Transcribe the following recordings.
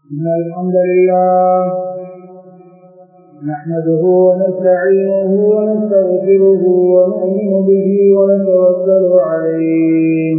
إن الحمد لله نحمده ونستعينه ونستغفره ونؤمن به ونتوكل عليه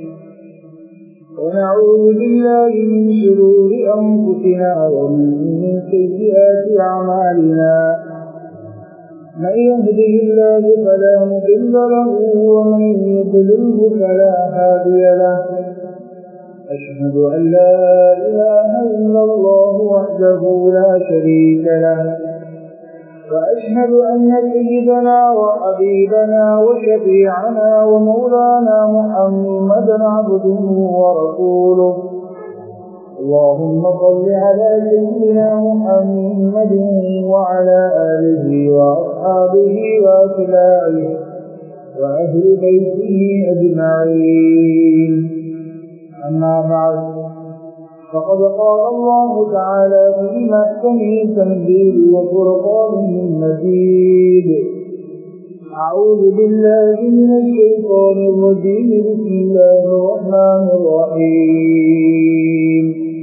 ونعوذ بالله من شرور أنفسنا ومن سيئات أعمالنا من يهده الله فلا مضل له ومن يضلله فلا هادي له أشهد أن لا إله إلا الله وحده لا شريك له وأشهد أن سيدنا وحبيبنا وشفيعنا ومولانا محمدا عبده ورسوله اللهم صل على سيدنا محمد وعلى آله وأصحابه وأتباعه وأهل بيته أجمعين أما بعد فقد قال الله تعالى في محكمه تنزيل وفرقانه المجيد أعوذ بالله من الشيطان الرجيم بسم الله الرحمن الرحيم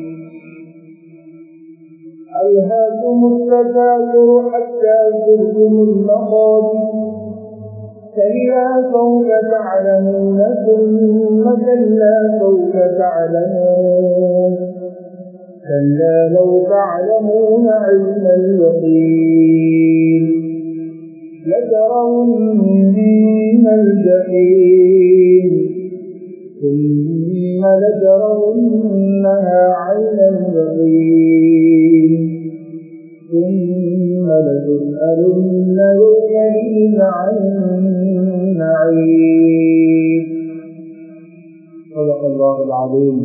ألهاكم التكاثر حتى زرتم المقابر كلا سوف تعلمون ثم كلا سوف تعلمون كلا لو تعلمون علم اليقين لترون الجحيم ثم لترونها عين اليقين ثم لتسألن يومئذ عن النعيم صدق الله العظيم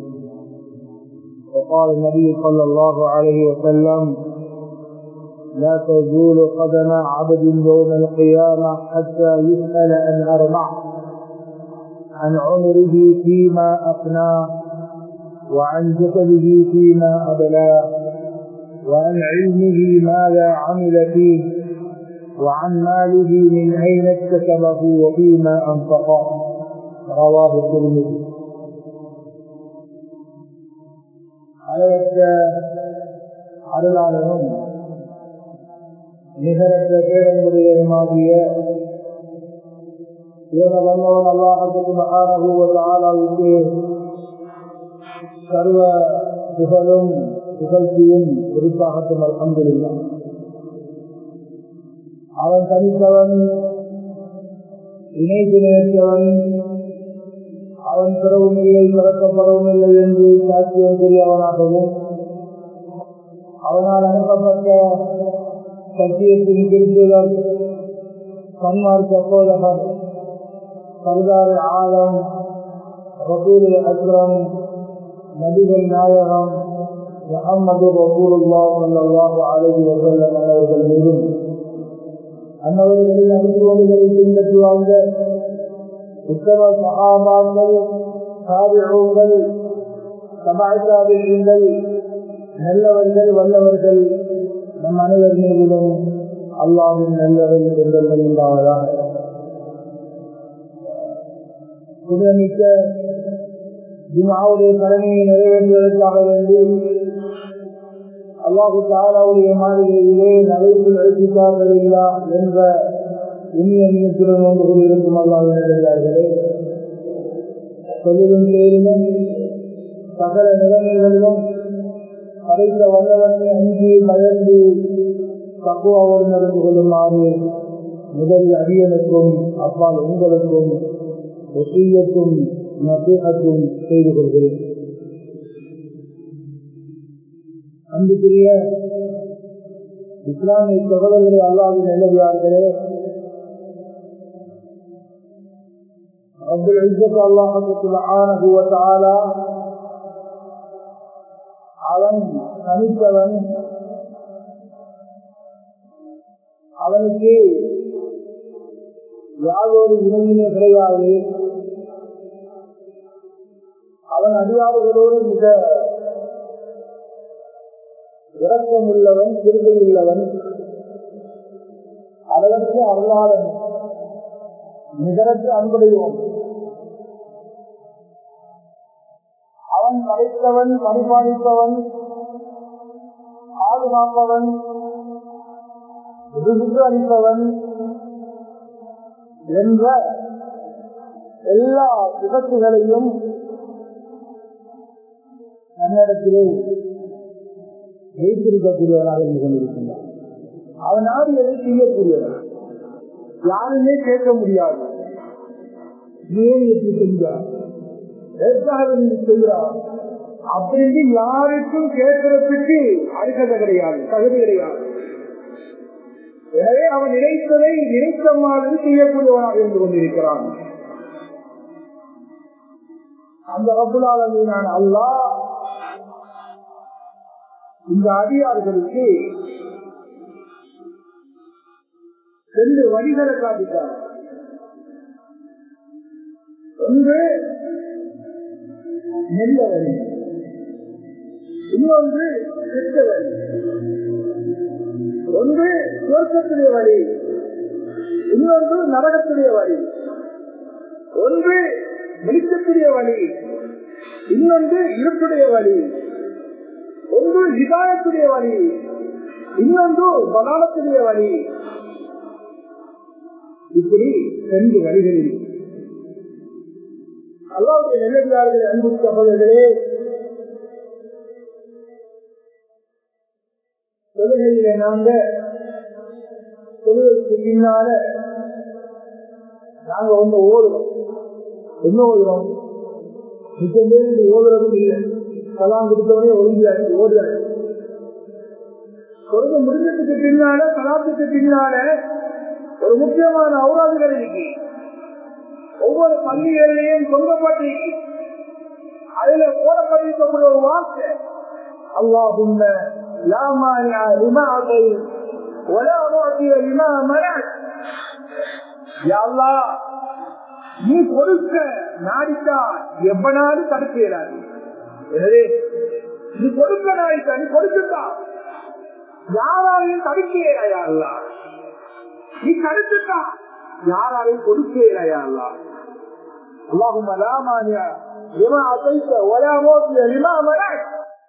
وقال النبي صلى الله عليه وسلم لا تزول قدم عبد يوم القيامة حتى يسأل عن أربع عن عمره فيما أفناه وعن جسده فيما أبلاه وعن علمه ماذا عمل فيه وعن ماله من أين اكتسبه وفيما أنفقه رواه الترمذي அளவற்ற அருளாளனும் நிகரற்ற பேரன்புடையதுமாகிய இவன வல்லவன் அல்லாஹத்துக்கு மகானபூவத்தாளாவுக்கு சர்வ புகழும் புகழ்ச்சியும் குறிப்பாகட்டும் அலமதுல்லா அவன் தனித்தவன் இணைத்து நினைத்தவன் அவன் பிறவும் இல்லை பிறக்கப்படவும் இல்லை என்று சாட்சியம் கூறியவனாகவும் அவனால் அனுப்பப்பட்ட சத்தியத்தின் திருத்துதல் சன்மார்க்க போதகர் சர்தார் ஆலம் ரசூல் அக்ரம் நபிகள் நாயகம் முகமது ரசூலுல்லா சல்லாஹு அலஹி வசல்லம் அவர்கள் மீதும் அன்னவர்களின் அனுபவங்களை பின்பற்றி வாழ்ந்த உத்தம சகாபாக்கள் சாபிகள் சபாச்சாபிகள் நல்லவர்கள் வல்லவர்கள் நம் அனைவர் மீதிலும் அல்லாவின் நல்லவர்கள் என்றெல்லாம் உண்டாவதாக புதுமிக்க ஜிமாவுடைய கடமையை நிறைவேற்றுவதற்காக வேண்டி அல்லாஹு தாலாவுடைய மாளிகையிலே நகைப்பில் அழைத்தார்கள் இல்லா என்ற இனிய நியத்துடன் வந்து கொண்டிருக்கும் அல்லாஹ் நினைக்கிறார்களே சொல்லிலும் செயலிலும் சகல நிலைமைகளிலும் படைத்த வல்லவனை அஞ்சு பயந்து தக்குவாவோடு நடந்து கொள்ளுமாறு முதலில் அடியனுக்கும் அப்பால் உங்களுக்கும் ஒசீயத்தும் நசீகத்தும் செய்து கொள்கிறேன் அன்புக்குரிய இஸ்லாமிய சகோதரர்களை அல்லாவின் நிலவியார்களே رب العزة الله سبحانه وتعالى அவன் தனித்தவன் அவனுக்கு யாதொரு இணையினே கிடையாது அவன் அதிகாரிகளோடு மிக இரக்கம் உள்ளவன் திருகை உள்ளவன் அளவற்ற அருளாளன் நிகரற்ற அன்புடையோன் அவன் படைத்தவன் பரிபாலிப்பவன் பாதுகாப்பவன் ரிசுக்கு அளிப்பவன் என்ற எல்லா விபத்துகளையும் நம்மிடத்திலே வைத்திருக்கக்கூடியவனாக இருந்து கொண்டிருக்கின்றான் அவனால் எதை செய்யக்கூடியவன் யாருமே கேட்க முடியாது ஏன் எப்படி செஞ்சார் எதற்காக நீங்க செய்கிறார் அப்படின்னு யாருக்கும் கேட்கறதுக்கு அருகதை கிடையாது தகுதி கிடையாது எனவே அவன் நினைத்ததை நினைத்த மாதிரி செய்யக்கூடியவனாக இருந்து கொண்டிருக்கிறான் அந்த ரபுலாளன் அல்லா இந்த அதிகாரிகளுக்கு ரெண்டு வழிகளை காட்டிட்டார் ஒன்று நெல்ல வழி இன்னொன்று கெட்ட வழி ஒன்று சுவர்க்கத்துடைய வழி இன்னொன்று நரகத்துடைய வழி ஒன்று வெளிச்சத்துடைய வழி இன்னொன்று இருட்டுடைய வழி ஒன்று ஹிதாயத்துடைய வழி இன்னொன்று பலாலத்துடைய வழி இப்படி ரெண்டு வழிகளில் அல்லாவுடைய நெல்லடியார்களே அன்பு சகோதரர்களே தொழுகையில நாங்க தொழுகைக்கு பின்னால நாங்க வந்து ஓடுறோம் என்ன ஓடுறோம் மிச்சம் பேர் இது ஓடுறதும் இல்லை கலாம் கொடுத்தவனே ஒழுங்காச்சு ஓடுறாரு தொழுகை முடிஞ்சதுக்கு பின்னால கலாத்துக்கு பின்னால ஒரு முக்கியமான அவுராதுகள் இருக்கு ஒவ்வொரு பள்ளிகளிலையும் சொல்லப்பட்டிருக்கு அதுல போடப்பட்டிருக்கக்கூடிய ஒரு வார்த்தை அல்லாஹும் لا مانع لما أعطيت ولا معطي لما منعت يا الله நீ கொடுக்க நாடித்தா எவ்வனாவது தடுக்க இயலாது எனவே நீ கொடுக்க நாடித்தா நீ கொடுத்துட்டா யாராலையும் தடுக்க இயலாயா அல்லா நீ தடுத்துட்டா யாராலையும் கொடுக்க இயலாயா அல்லா اللهم لا مانع لما أعطيت ولا معطي لما منعت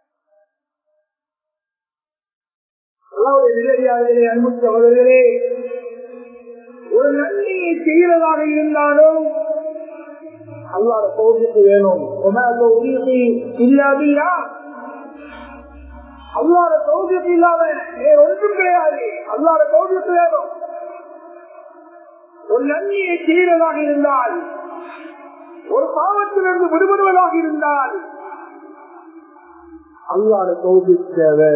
அல்லாவுடைய நிலையாளர்களே அன்பு சகோதரர்களே ஒரு நன்மையை செய்கிறதாக இருந்தாலும் அல்லாத தோல்விக்கு வேணும் இல்லாதியா அல்லாத தோல்விக்கு இல்லாம வேற ஒன்றும் கிடையாது அல்லாத தோல்விக்கு வேணும் ஒரு நன்மையை செய்கிறதாக இருந்தால் ஒரு பாவத்திலிருந்து விடுபடுவதாக இருந்தால் அல்லாத தோல்வி தேவை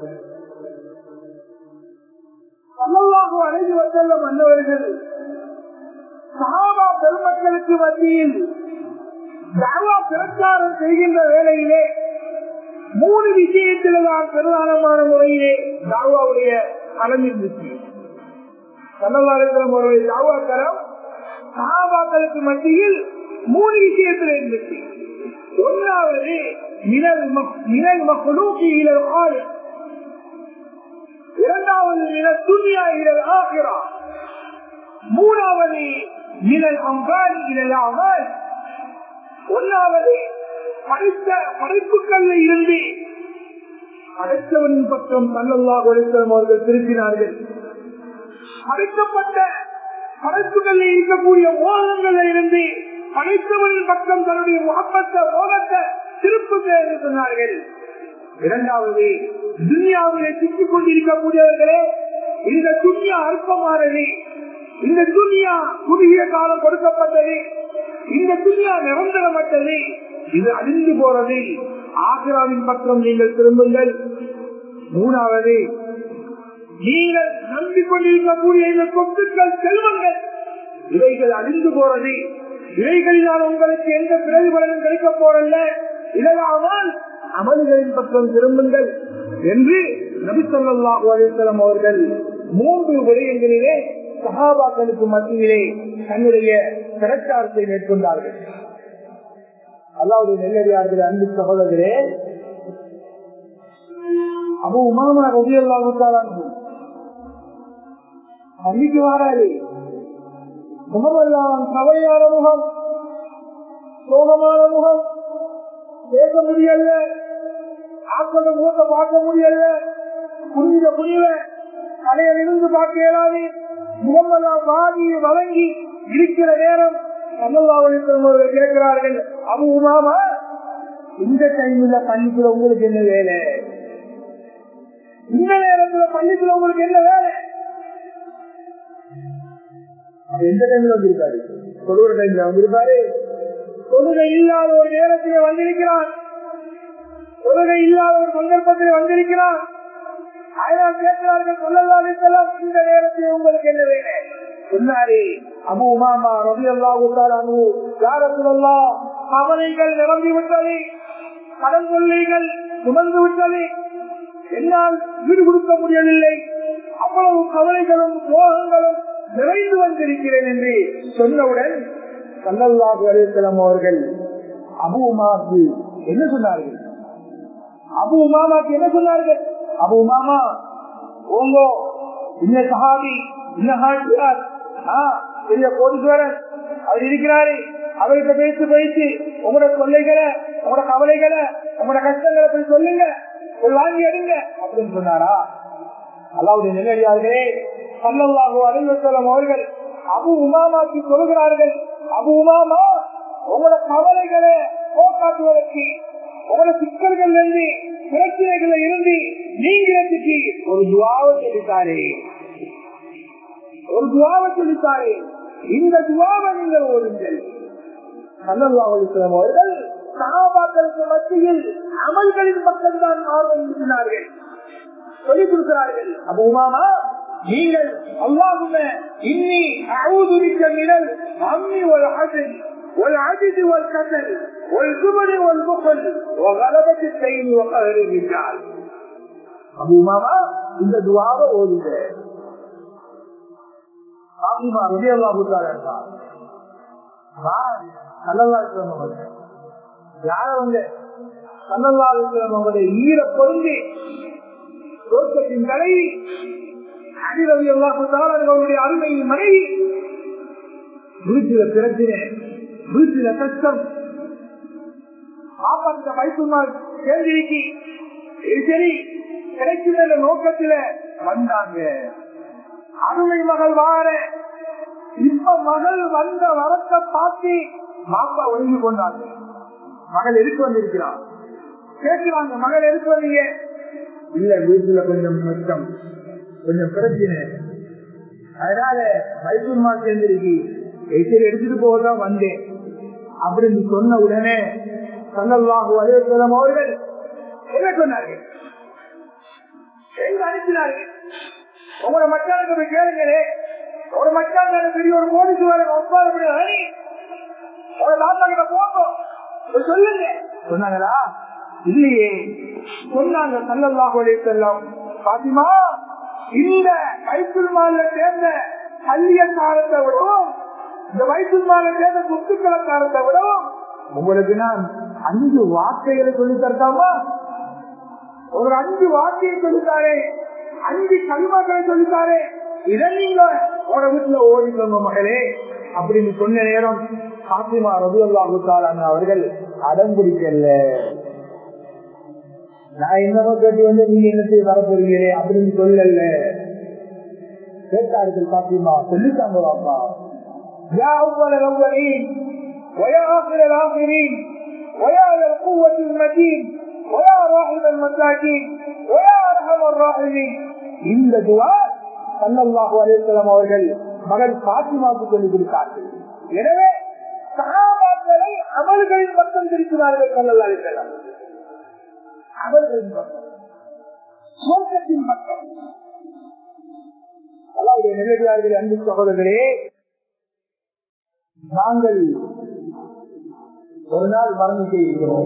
அல்லாஹு அழைந்து வந்தல்ல மன்னவர்கள் சகாபா பெருமக்களுக்கு மத்தியில் தாவா பிரச்சாரம் செய்கின்ற வேளையிலே மூணு விஷயத்தில தான் பிரதானமான முறையிலே தாவாவுடைய களம் இருந்துச்சு சல்லல்லாஹு அவருடைய தாவா களம் சகாபாக்களுக்கு மத்தியில் மூணு விஷயத்தில் இருந்துச்சு ஒன்றாவது மினல் மினல் மக்களுக்கு இலர் ஆள் இரண்டாவது மினல் துணியா இலல் ஆகிறா மூணாவது மினல் அம்பானி இலல் அமல் ஒன்றாவது படைத்த படைப்புகள்ல இருந்து படைத்தவனின் பக்கம் தன்னல்லாக ஒழித்தவன் அவர்கள் திருப்பினார்கள் படைக்கப்பட்ட படைப்புகளில் இருக்கக்கூடிய மோகங்கள்ல இருந்து படைத்தவனின் பக்கம் தன்னுடைய முகப்பத்த மோகத்தை திருப்புங்க என்று சொன்னார்கள் இரண்டாவது துன்யாவிலே சிக்கிக் கொண்டிருக்கக்கூடியவர்களே இந்த துன்யா அற்பமானது இந்த துன்யா குறுகிய காலம் கொடுக்கப்பட்டது இந்த துன்யா நிரந்தரமற்றது இது அழிந்து போறது ஆசிராவின் பக்கம் நீங்கள் திரும்புங்கள் மூணாவது நீங்கள் நம்பிக்கொண்டிருக்கக்கூடிய இந்த சொத்துக்கள் செல்வங்கள் இவைகள் அழிந்து போறது இவைகளினால் உங்களுக்கு எந்த பிரதிபலனும் கிடைக்க போறல்ல இதனால் அமல்களின் பக்கம் திரும்புங்கள் என்று நபிசல்லாஹு அலிசலம் அவர்கள் மூன்று விடயங்களிலே சகாபாக்களுக்கு மத்தியிலே தன்னுடைய பிரச்சாரத்தை மேற்கொண்டார்கள் அல்லாவுடைய நெல்லடியார்கள் அன்பு சகோதரரே அபு உமாமா ரவி அல்லாஹு அன்னைக்கு வாராது முகமெல்லாம் கவையான முகம் சோகமான முகம் பேச முடியல ஆக்கள முகத்தை பார்க்க முடியல புனித புனித தலையில் இருந்து பார்க்க இயலாது முகமெல்லாம் வாங்கி வழங்கி இருக்கிற நேரம் சமல்லாவளித்தவர்கள் கேட்கிறார்கள் அபு உமாமா இந்த டைம்ல பள்ளிக்குள்ள உங்களுக்கு என்ன வேலை இந்த நேரத்துல பள்ளிக்குள்ள உங்களுக்கு என்ன வேலை அவர் எந்த டைம்ல வந்திருக்காரு தொழுகிற டைம்ல வந்திருக்காரு தொழுகை இல்லாத ஒரு நேரத்திலே வந்திருக்கிறான் தொழுகை இல்லாத ஒரு சந்தர்ப்பத்திலே வந்திருக்கிறான் அதனால் கேட்கிறார்கள் சொல்லலாம் இந்த நேரத்தில் உங்களுக்கு என்ன வேலை சொன்னாரு அபு உமாமா ரவி அல்லா உத்தாரு யாரத்துல்லா கவலைகள் நிரம்பி விட்டது கடன் கொள்ளைகள் சுமந்து விட்டது என்னால் வீடு கொடுக்க முடியவில்லை அவ்வளவு கவலைகளும் மோகங்களும் நிறைந்து வந்திருக்கிறேன் என்று சொன்னவுடன் சல்லல்லாஹு அலிசலம் அவர்கள் அபு உமாக்கு என்ன சொன்னார்கள் அபு உமாமாக்கு என்ன சொன்னார்கள் அபு உமாமா ஓங்கோ இந்த சஹாபி இந்த ஹாட்டியார் பெரிய கோடீஸ்வரன் அவர் இருக்கிறாரு அவர்கிட்ட பேசி பேசி உங்களோட கொள்ளைகளை உங்களோட கவலைகளை உங்களோட கஷ்டங்களை போய் சொல்லுங்க போய் வாங்கி எடுங்க அப்படின்னு சொன்னாரா அல்லாவுடைய நெல்லடியார்களே சல்லல்லாஹு அலிவசலம் அவர்கள் அபு உமாமாக்கு சொல்கிறார்கள் அபு உமாமா உங்களோட கவலைகளை போக்காட்டுவதற்கு உங்களோட சிக்கல்கள் இருந்து பிரச்சனைகள் இருந்து நீங்கிறதுக்கு ஒரு துவாவை சொல்லித்தாரே ஒரு துவாவை சொல்லித்தாரே இந்த துவாவை நீங்கள் ஓடுங்கள் சல்லல்லாஹுலிஸ்லாம் அவர்கள் சகாபாக்களுக்கு மத்தியில் அமல்களின் மக்கள் தான் ஆர்வம் இருக்கிறார்கள் சொல்லிக் கொடுக்கிறார்கள் அப்ப உமாமா நீங்கள் அல்லாஹும இன்னி அவுதுரிக்க மினல் அம்மி ஒரு அஜன் والعجز والكسل والجبن والبخل وغلبة الدين وقهر الرجال அபு மாமா இந்த துவாவை ஓடுங்க ஆமிமா ரவி அல்லா புத்தார் யாரவங்க சல்லல்லாவுடைய ஈர பொருந்தி தோற்றத்தின் தலைவி அடிரவி அல்லா புத்தார் அவருடைய அருமையின் மனைவி வீட்டில பிரச்சனை வீட்டில கஷ்டம் ஆப்பந்த வைத்துமார் கேள்விக்கு சரி கிடைக்கும் என்ற நோக்கத்தில வந்தாங்க அருமை மகள் வார இப்ப மகள் வந்த வரத்தை பார்த்து மாப்பா ஒழுங்கி கொண்டாங்க மகள் எதுக்கு வந்திருக்கிறான் கேட்கிறாங்க மகள் எதுக்கு வந்தீங்க இல்ல வீட்டுல கொஞ்சம் கஷ்டம் கொஞ்சம் பிரச்சனை அதனால வைத்துமா சேர்ந்திருக்கு எச்சரி எடுத்துட்டு போகதான் வந்தேன் அப்படின்னு சொன்ன உடனே சல்லல்லாஹு அலுவலம் அவர்கள் என்ன சொன்னார்கள் எங்க அனுப்பினார்கள் உங்களோட மச்சானுக்கு போய் கேளுங்களே ஒரு மச்சான் பெரிய ஒரு போலீஸ் வேலை ஒப்பாத முடியாது உங்களோட தாத்தா கிட்ட போகும் சொல்லுங்க சொன்னாங்களா இல்லையே சொன்னாங்க சல்லல்லாஹு அலுவலம் பாத்திமா இந்த கைத்துல் மால சேர்ந்த கல்வியக்காரத்தை விடவும் இந்த வயசுல சேர்ந்த சொத்துக்களக்காரத்தை விடவும் உங்களுக்கு நான் அஞ்சு வார்த்தைகளை சொல்லி தரட்டாமா ஒரு அஞ்சு வார்த்தையை சொல்லித்தாரே அஞ்சு கல்மாக்களை சொல்லித்தாரே இதை நீங்க உங்களோட வீட்டுல ஓடிக்கோங்க மகளே அப்படின்னு சொன்ன நேரம் காசிமா ரவி அல்லாஹுத்தாலான அவர்கள் அடம் பிடிக்கல நான் என்னமோ கேட்டு வந்து நீங்க என்னத்தை வர போறீங்களே அப்படின்னு சொல்லல கேட்டார்கள் காசிமா சொல்லித்தாங்க வாப்பா يا أول الأولين ويا آخر الآخرين ويا ذا القوة المتين ويا راحم المساكين ويا أرحم الراحمين இந்த துவா சல்லல்லாஹு அலைஹிஸ்ஸலாம் அவர்கள் மகன் பாத்திமாவுக்கு சொல்லிக் கொடுத்தார்கள் எனவே சகாபாக்களை அமல்களின் பக்கம் திருப்பினார்கள் சல்லல்லா அலைஹிஸ்ஸலாம் அமல்களின் பக்கம் சுவர்க்கத்தின் பக்கம் அல்லாவுடைய நிலையாளர்கள் அன்பு சகோதரர்களே நாங்கள் ஒரு நாள் மரணிக்க இருக்கிறோம்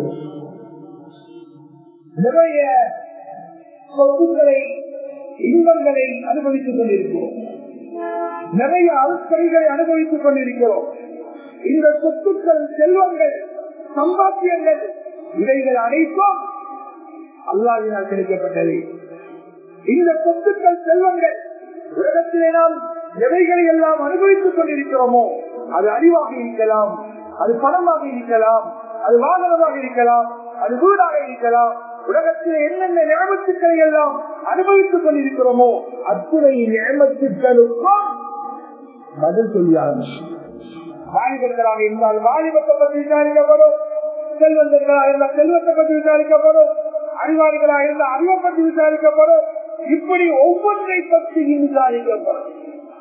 நிறைய சொத்துக்களை இன்பங்களை அனுபவித்துக் கொண்டிருக்கிறோம் நிறைய அழுக்கைகளை அனுபவித்துக் கொண்டிருக்கிறோம் இந்த சொத்துக்கள் செல்வங்கள் சம்பாத்தியங்கள் இவைகள் அனைத்தும் அல்லாவினால் கிடைக்கப்பட்டது இந்த சொத்துக்கள் செல்வங்கள் உலகத்திலே நாம் எவைகளை எல்லாம் அனுபவித்துக் கொண்டிருக்கிறோமோ அது அறிவாக இருக்கலாம் அது பணமாக இருக்கலாம் அது வாகனமாக இருக்கலாம் அது வீடாக இருக்கலாம் உலகத்தில் என்னென்ன நியமத்துக்கள் நியமத்துக்களை எல்லாம் அனுபவித்துக் கொண்டிருக்கிறோமோ அத்துணை நியமத்துக்களுக்கும் பதில் சொல்லியாகும் வாலிபர்களாக இருந்தால் வாலிபத்தை பற்றி விசாரிக்கப்படும் செல்வந்தர்களாக இருந்தால் செல்வத்தை பற்றி விசாரிக்கப்படும் அறிவாளிகளாக இருந்தால் அறிவை பற்றி விசாரிக்கப்படும் இப்படி ஒவ்வொன்றை பற்றி விசாரிக்கப்படும்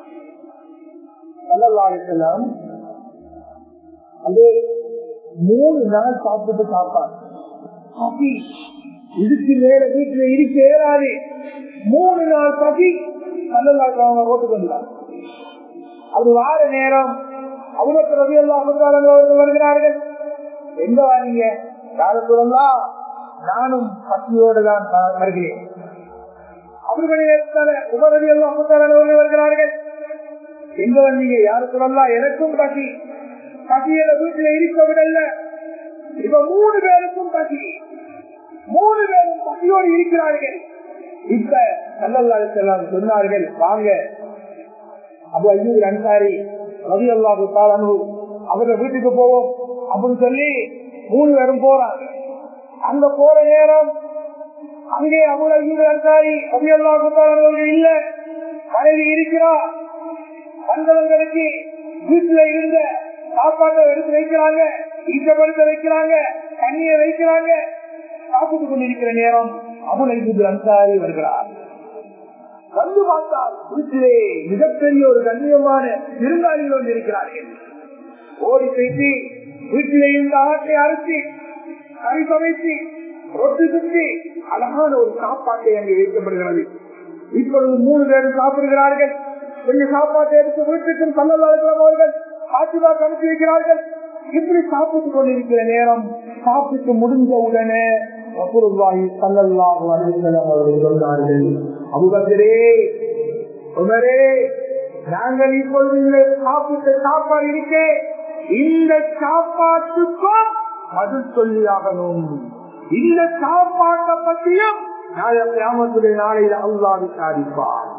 செல்லம் அது மூணு நாள் சாப்பிட்டு சாப்பாடு பசி இதுக்கு மேல வீட்டுல இருக்க ஏறாது மூணு நாள் பசி நல்ல ஓட்டு கொண்டார் அது வார நேரம் அவ்வளவு ரவி எல்லாம் வருகிறார்கள் எங்க வாங்க யாரும் நானும் பசியோடு தான் வருகிறேன் அவர்கள் உபரவி எல்லாம் வருகிறார்கள் எங்க வந்தீங்க யாரு சொல்லலாம் எனக்கும் பசி பசியில வீட்டுல இருக்க விடல இப்ப மூணு பேருக்கும் பசி மூணு பேரும் பசியோடு இருக்கிறார்கள் இப்ப நல்லல்லா செல்லாம் சொன்னார்கள் வாங்க அப்போ ஐயூர் அன்சாரி ரவி அல்லாஹு தாலு அவர வீட்டுக்கு போவோம் அப்படின்னு சொல்லி மூணு பேரும் போறாங்க அங்க போற நேரம் அங்கே அபுல் ஐயூர் அன்சாரி ரவி அல்லாஹு தாலு இல்ல மனைவி இருக்கிறா வந்தவங்களுக்கு வீட்டுல இருந்த சாப்பாட்டை எடுத்து வைக்கிறாங்க ஈட்டப்படுத்த வைக்கிறாங்க தண்ணியை வைக்கிறாங்க சாப்பிட்டு கொண்டிருக்கிற நேரம் அபுல் ஐயூர் அன்சாரி வருகிறார் வந்து பார்த்தால் வீட்டிலே மிகப்பெரிய ஒரு கண்ணியமான விருந்தாளிகள் வந்து இருக்கிறார்கள் ஓடி போயிட்டு வீட்டிலே இருந்த ஆட்டை அரைச்சி கறி சமைத்து ரொட்டி சுற்றி அழகான ஒரு சாப்பாட்டை அங்கே வைக்கப்படுகிறது இப்பொழுது மூணு பேரும் சாப்பிடுகிறார்கள் கொஞ்சம் சாப்பாட்டை எடுத்து வீட்டுக்கும் சல்லல்லாஹு அவர்கள் ஆட்சிவாக்கு அனுப்பி வைக்கிறார்கள் இப்படி சாப்பிட்டு கொண்டிருக்கிற நேரம் சாப்பிட்டு முடிஞ்ச உடனே ரசூலுல்லாஹி ஸல்லல்லாஹு அலைஹி வஸல்லம் அவர்கள் சொன்னார்கள் அபூபக்கரே உமரே நாங்கள் இப்பொழுது இந்த சாப்பிட்ட சாப்பாடு இருக்கே இந்த சாப்பாட்டுக்கும் பதில் சொல்லியாகணும் இந்த சாப்பாட்டை பற்றியும் நாளை கிராமத்துடைய நாளையில் அல்லாஹ் விசாரிப்பார்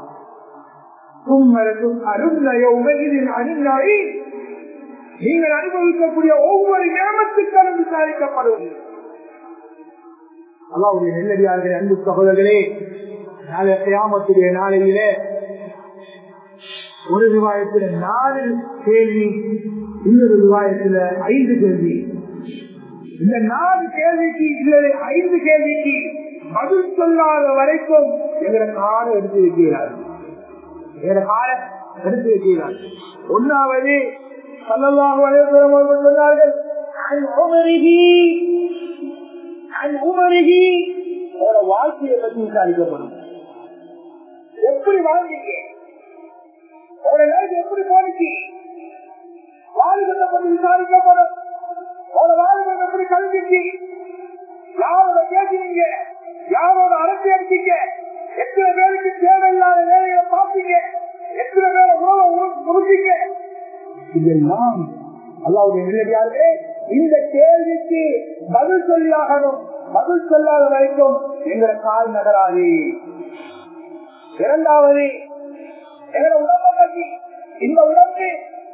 நீங்கள் அனுபவிக்கக்கூடிய ஒவ்வொரு கிராமத்துக்காரும் விசாரிக்கப்படும் அல்லாவுடைய நெல்லடியார்களே அன்பு சகோதரர்களே நாளை கிராமத்துடைய நாளையிலே ஒரு விவாயத்துல நாலு கேள்வி இன்னொரு விவாயத்துல ஐந்து கேள்வி இந்த நாலு கேள்விக்கு இல்லது ஐந்து கேள்விக்கு பதில் சொல்லாத வரைக்கும் எங்களை காலம் எடுத்து வைக்கிறார் எங்களை காலம் எடுத்து வைக்கிறார் ஒன்னாவது சல்லல்லாஹு அலைஹி வஸல்லம் அவர்கள் சொன்னார்கள் அன் உமரிஹி அன் உமரிஹி உங்களோட வாழ்க்கையை பற்றி விசாரிக்கப்படும் எப்படி வாழ்ந்தீங்க உங்களோட லைஃப் எப்படி போனிச்சு வாலிபத்தை பற்றி விசாரிக்கப்படும் உங்களோட வாலிபம் எப்படி கழிஞ்சிச்சு யாரோட பேசினீங்க யாரோட அரசு அடிச்சீங்க எத்தனை பேருக்கு தேவையில்லாத வேலைகளை பார்த்தீங்க எத்தனை பேரை உணவை முடிச்சீங்க இதெல்லாம் அல்லாவுடைய நிலையார்களே இந்த கேள்விக்கு பதில் சொல்லியாகணும் பதில் சொல்லாத வரைக்கும் எங்களை கால் நகராது இரண்டாவது எங்களை உடம்பை பற்றி இந்த உடம்பு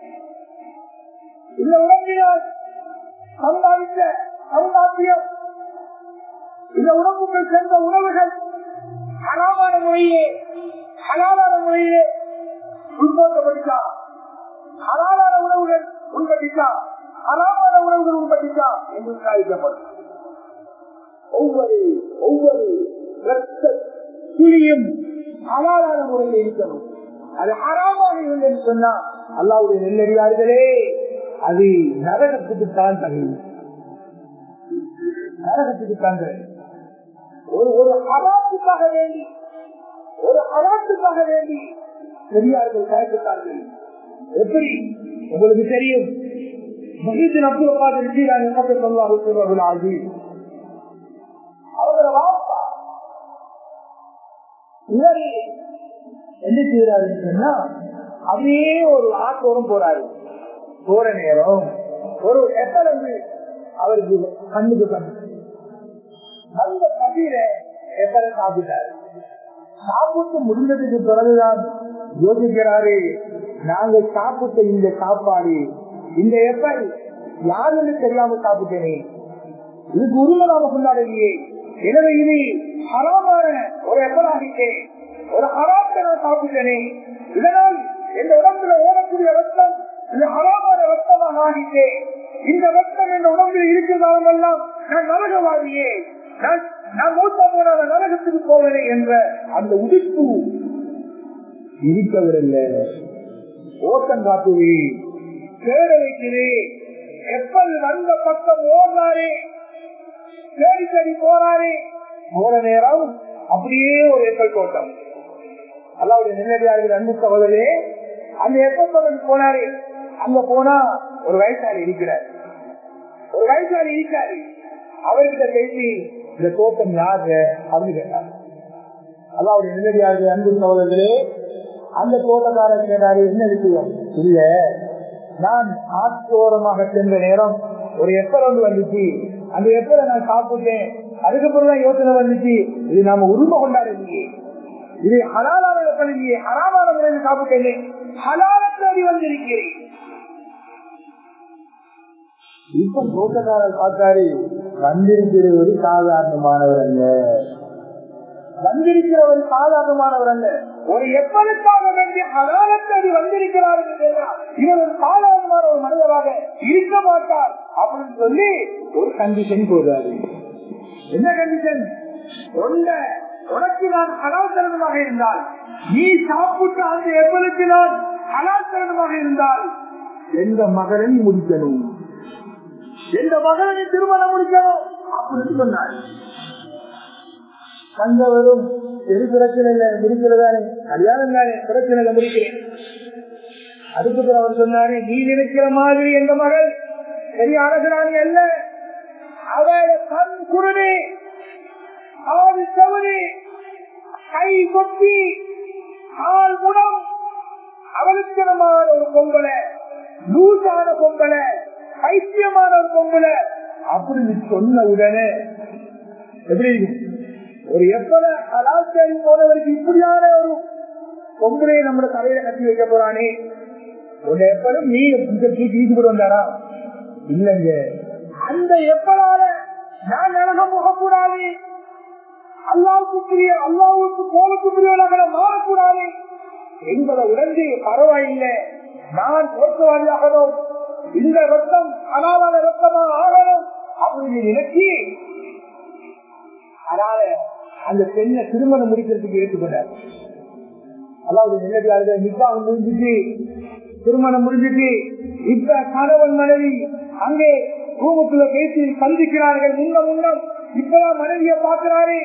இந்த உடம்பினால் சம்பாதித்த சம்பாத்தியம் இந்த உடம்புக்குள் சென்ற உணவுகள் ஹலாமான முறையிலே ஹலாலான முறையிலே உட்படுத்தப்பட்டுச்சா ஹலாலான உணவுகள் உண்பட்டிச்சா ஹலாமான உணவுகள் உண்பட்டிச்சா என்று விசாரிக்கப்படும் ஒவ்வொரு ஒவ்வொரு ரத்த துளியும் ஹலாலான முறையில் இருக்கணும் அது ஹராமாக இருந்தது சொன்னா அல்லாவுடைய நெல்லடியார்களே அது நரகத்துக்கு தான் தகுதி நரகத்துக்கு தான் தகுதி ஒரு ஒரு ஹராத்துக்காக வேண்டி ஒரு ஹராத்துக்காக வேண்டி பெரியார்கள் கயப்பட்டார்கள் எப்படி உங்களுக்கு தெரியும் மகிழ்ச்சியின் அப்துல் காதர் ஜீலானி மக்கள் சொல்லாஹு சொல்வார்கள் ஆகி அவங்கள வாப்பா இவரு என்ன செய்யறாருன்னு சொன்னா அப்படியே ஒரு ஆட்டோரம் போறாரு போற நேரம் ஒரு எத்தனை வந்து அவருக்கு கண்ணுக்கு கண்ணு அந்த கதிர எத்தனை சாப்பிட்டாரு சாப்பிட்டு முடிந்ததுக்கு பிறகுதான் யோசிக்கிறாரு நாங்க சாப்பிட்ட இந்த சாப்பாடு இந்த எப்பல் யாருன்னு தெரியாம சாப்பிட்டேனே இதுக்கு உரிமை நாம கொண்டாடலையே எனவே இது ஹராமான ஒரு ஹராத்தை நான் சாப்பிட்டேனே இதனால் எந்த உடம்புல ஓடக்கூடிய ரத்தம் இது ஹராமான ரத்தமாக ஆகிட்டே இந்த ரத்தம் என் உடம்பில் இருக்கிறதாலும் எல்லாம் நான் நரகவாதியே நான் நான் மூத்த போன நரகத்துக்கு போவனே என்ற அந்த உதிப்பு இருக்கவில்லை ஓட்டம் காட்டுவேன் தேட வைக்கிறேன் எப்பல் வந்த பக்கம் ஓடுறாரே தேடி தேடி போறாரே போற நேரம் அப்படியே ஒரு எப்பல் தோட்டம் அல்லாவுடைய நிலையாளர்கள் அன்பு சகோதரே அந்த எப்பல் தோட்டம் போனாரே அங்க போனா ஒரு வயசாளி இருக்கிறார் ஒரு வயசாளி இருக்காரு அவர்கிட்ட பேசி இந்த தோட்டம் யாரு அப்படின்னு கேட்டார் அல்லாவுடைய நிலையாளர்கள் அன்பு சகோதரர்களே அந்த தோட்டக்காரர் கேட்டாரு என்ன விஷயம் இல்ல நான் ஆற்றோரமாக சென்ற நேரம் ஒரு எப்பல் ஒன்று வந்துச்சு அந்த எப்பல நான் சாப்பிட்டேன் அதுக்கப்புறம் தான் யோசனை வந்துச்சு இது நாம உரிமை கொண்டாடுறீங்க இது ஹலாலான எப்பல் இல்லையே ஹராமான முறையில் சாப்பிட்டேன் ஹலால தேடி வந்திருக்கிறேன் இப்ப தோட்டக்காரர் பார்த்தாரு வந்திருக்கிறவர் சாதாரணமானவர் அல்ல வந்திருக்கிறவர் சாதாரணமானவர் அல்ல ஒரு எப்பலுக்காக வேண்டிய ஹலாலத்தை வந்திருக்கிறார் என்று சொன்னால் இவர் ஒரு சாதாரணமான ஒரு மனிதராக இருக்க மாட்டார் அப்படின்னு சொல்லி ஒரு கண்டிஷன் போடுறாரு என்ன கண்டிஷன் ஒன்ற உனக்கு நான் ஹலாசரணமாக இருந்தால் நீ சாப்பிட்ட அந்த எப்பலுக்கு நான் ஹலாசரணமாக இருந்தால் எந்த மகனை முடிக்கணும் எந்த மகனை திருமணம் முடிக்கணும் அப்படின்னு சொன்னார் தங்கவரும் எது பிரச்சனை இல்லை முடிக்கிறதானே கல்யாணம் தானே பிரச்சனை இல்லை முடிக்கிறேன் அதுக்கு அவர் சொன்னாரு நீ நினைக்கிற மாதிரி எந்த மகள் சரியான ராணி அல்ல அவள கண் குருணி ஆறு செவனி கை கொத்தி ஆள் முடம் அவலுக்கணமான ஒரு பொங்கலை லூசான பொங்கலை பைத்தியமான ஒரு பொங்கலை அப்படின்னு சொன்ன உடனே எப்படி ஒரு எப்பல கலாச்சாரி போனவருக்கு இப்படியான ஒரு பொங்கலை நம்ம தலையில கட்டி வைக்க போறானே ஒரு எப்பலும் நீ தூக்கி கொண்டு வந்தாரா இல்லைங்க அந்த எப்பலால நான் நரகம் போகக்கூடாது அல்லாவுக்கு புரிய அல்லாவுக்கு போலுக்கு புரியவர்கள மாறக்கூடாது என்பதை உடனே பரவாயில்லை நான் தோற்றவாதியாகணும் இந்த ரத்தம் அனாதான ரத்தமாக ஆகணும் அப்படின்னு நினைச்சி அதனால அந்த பெண்ணை திருமணம் முடிக்கிறதுக்கு ஏற்றுக்கொண்டார் அதாவது நிலையாளர்கள் நிக்காக முடிஞ்சிட்டு திருமணம் முடிஞ்சிட்டு இப்ப கணவன் மனைவி அங்கே ரூமுக்குள்ள பேசி சந்திக்கிறார்கள் முன்ன முன்னம் இப்பதான் மனைவிய பாக்குறாரு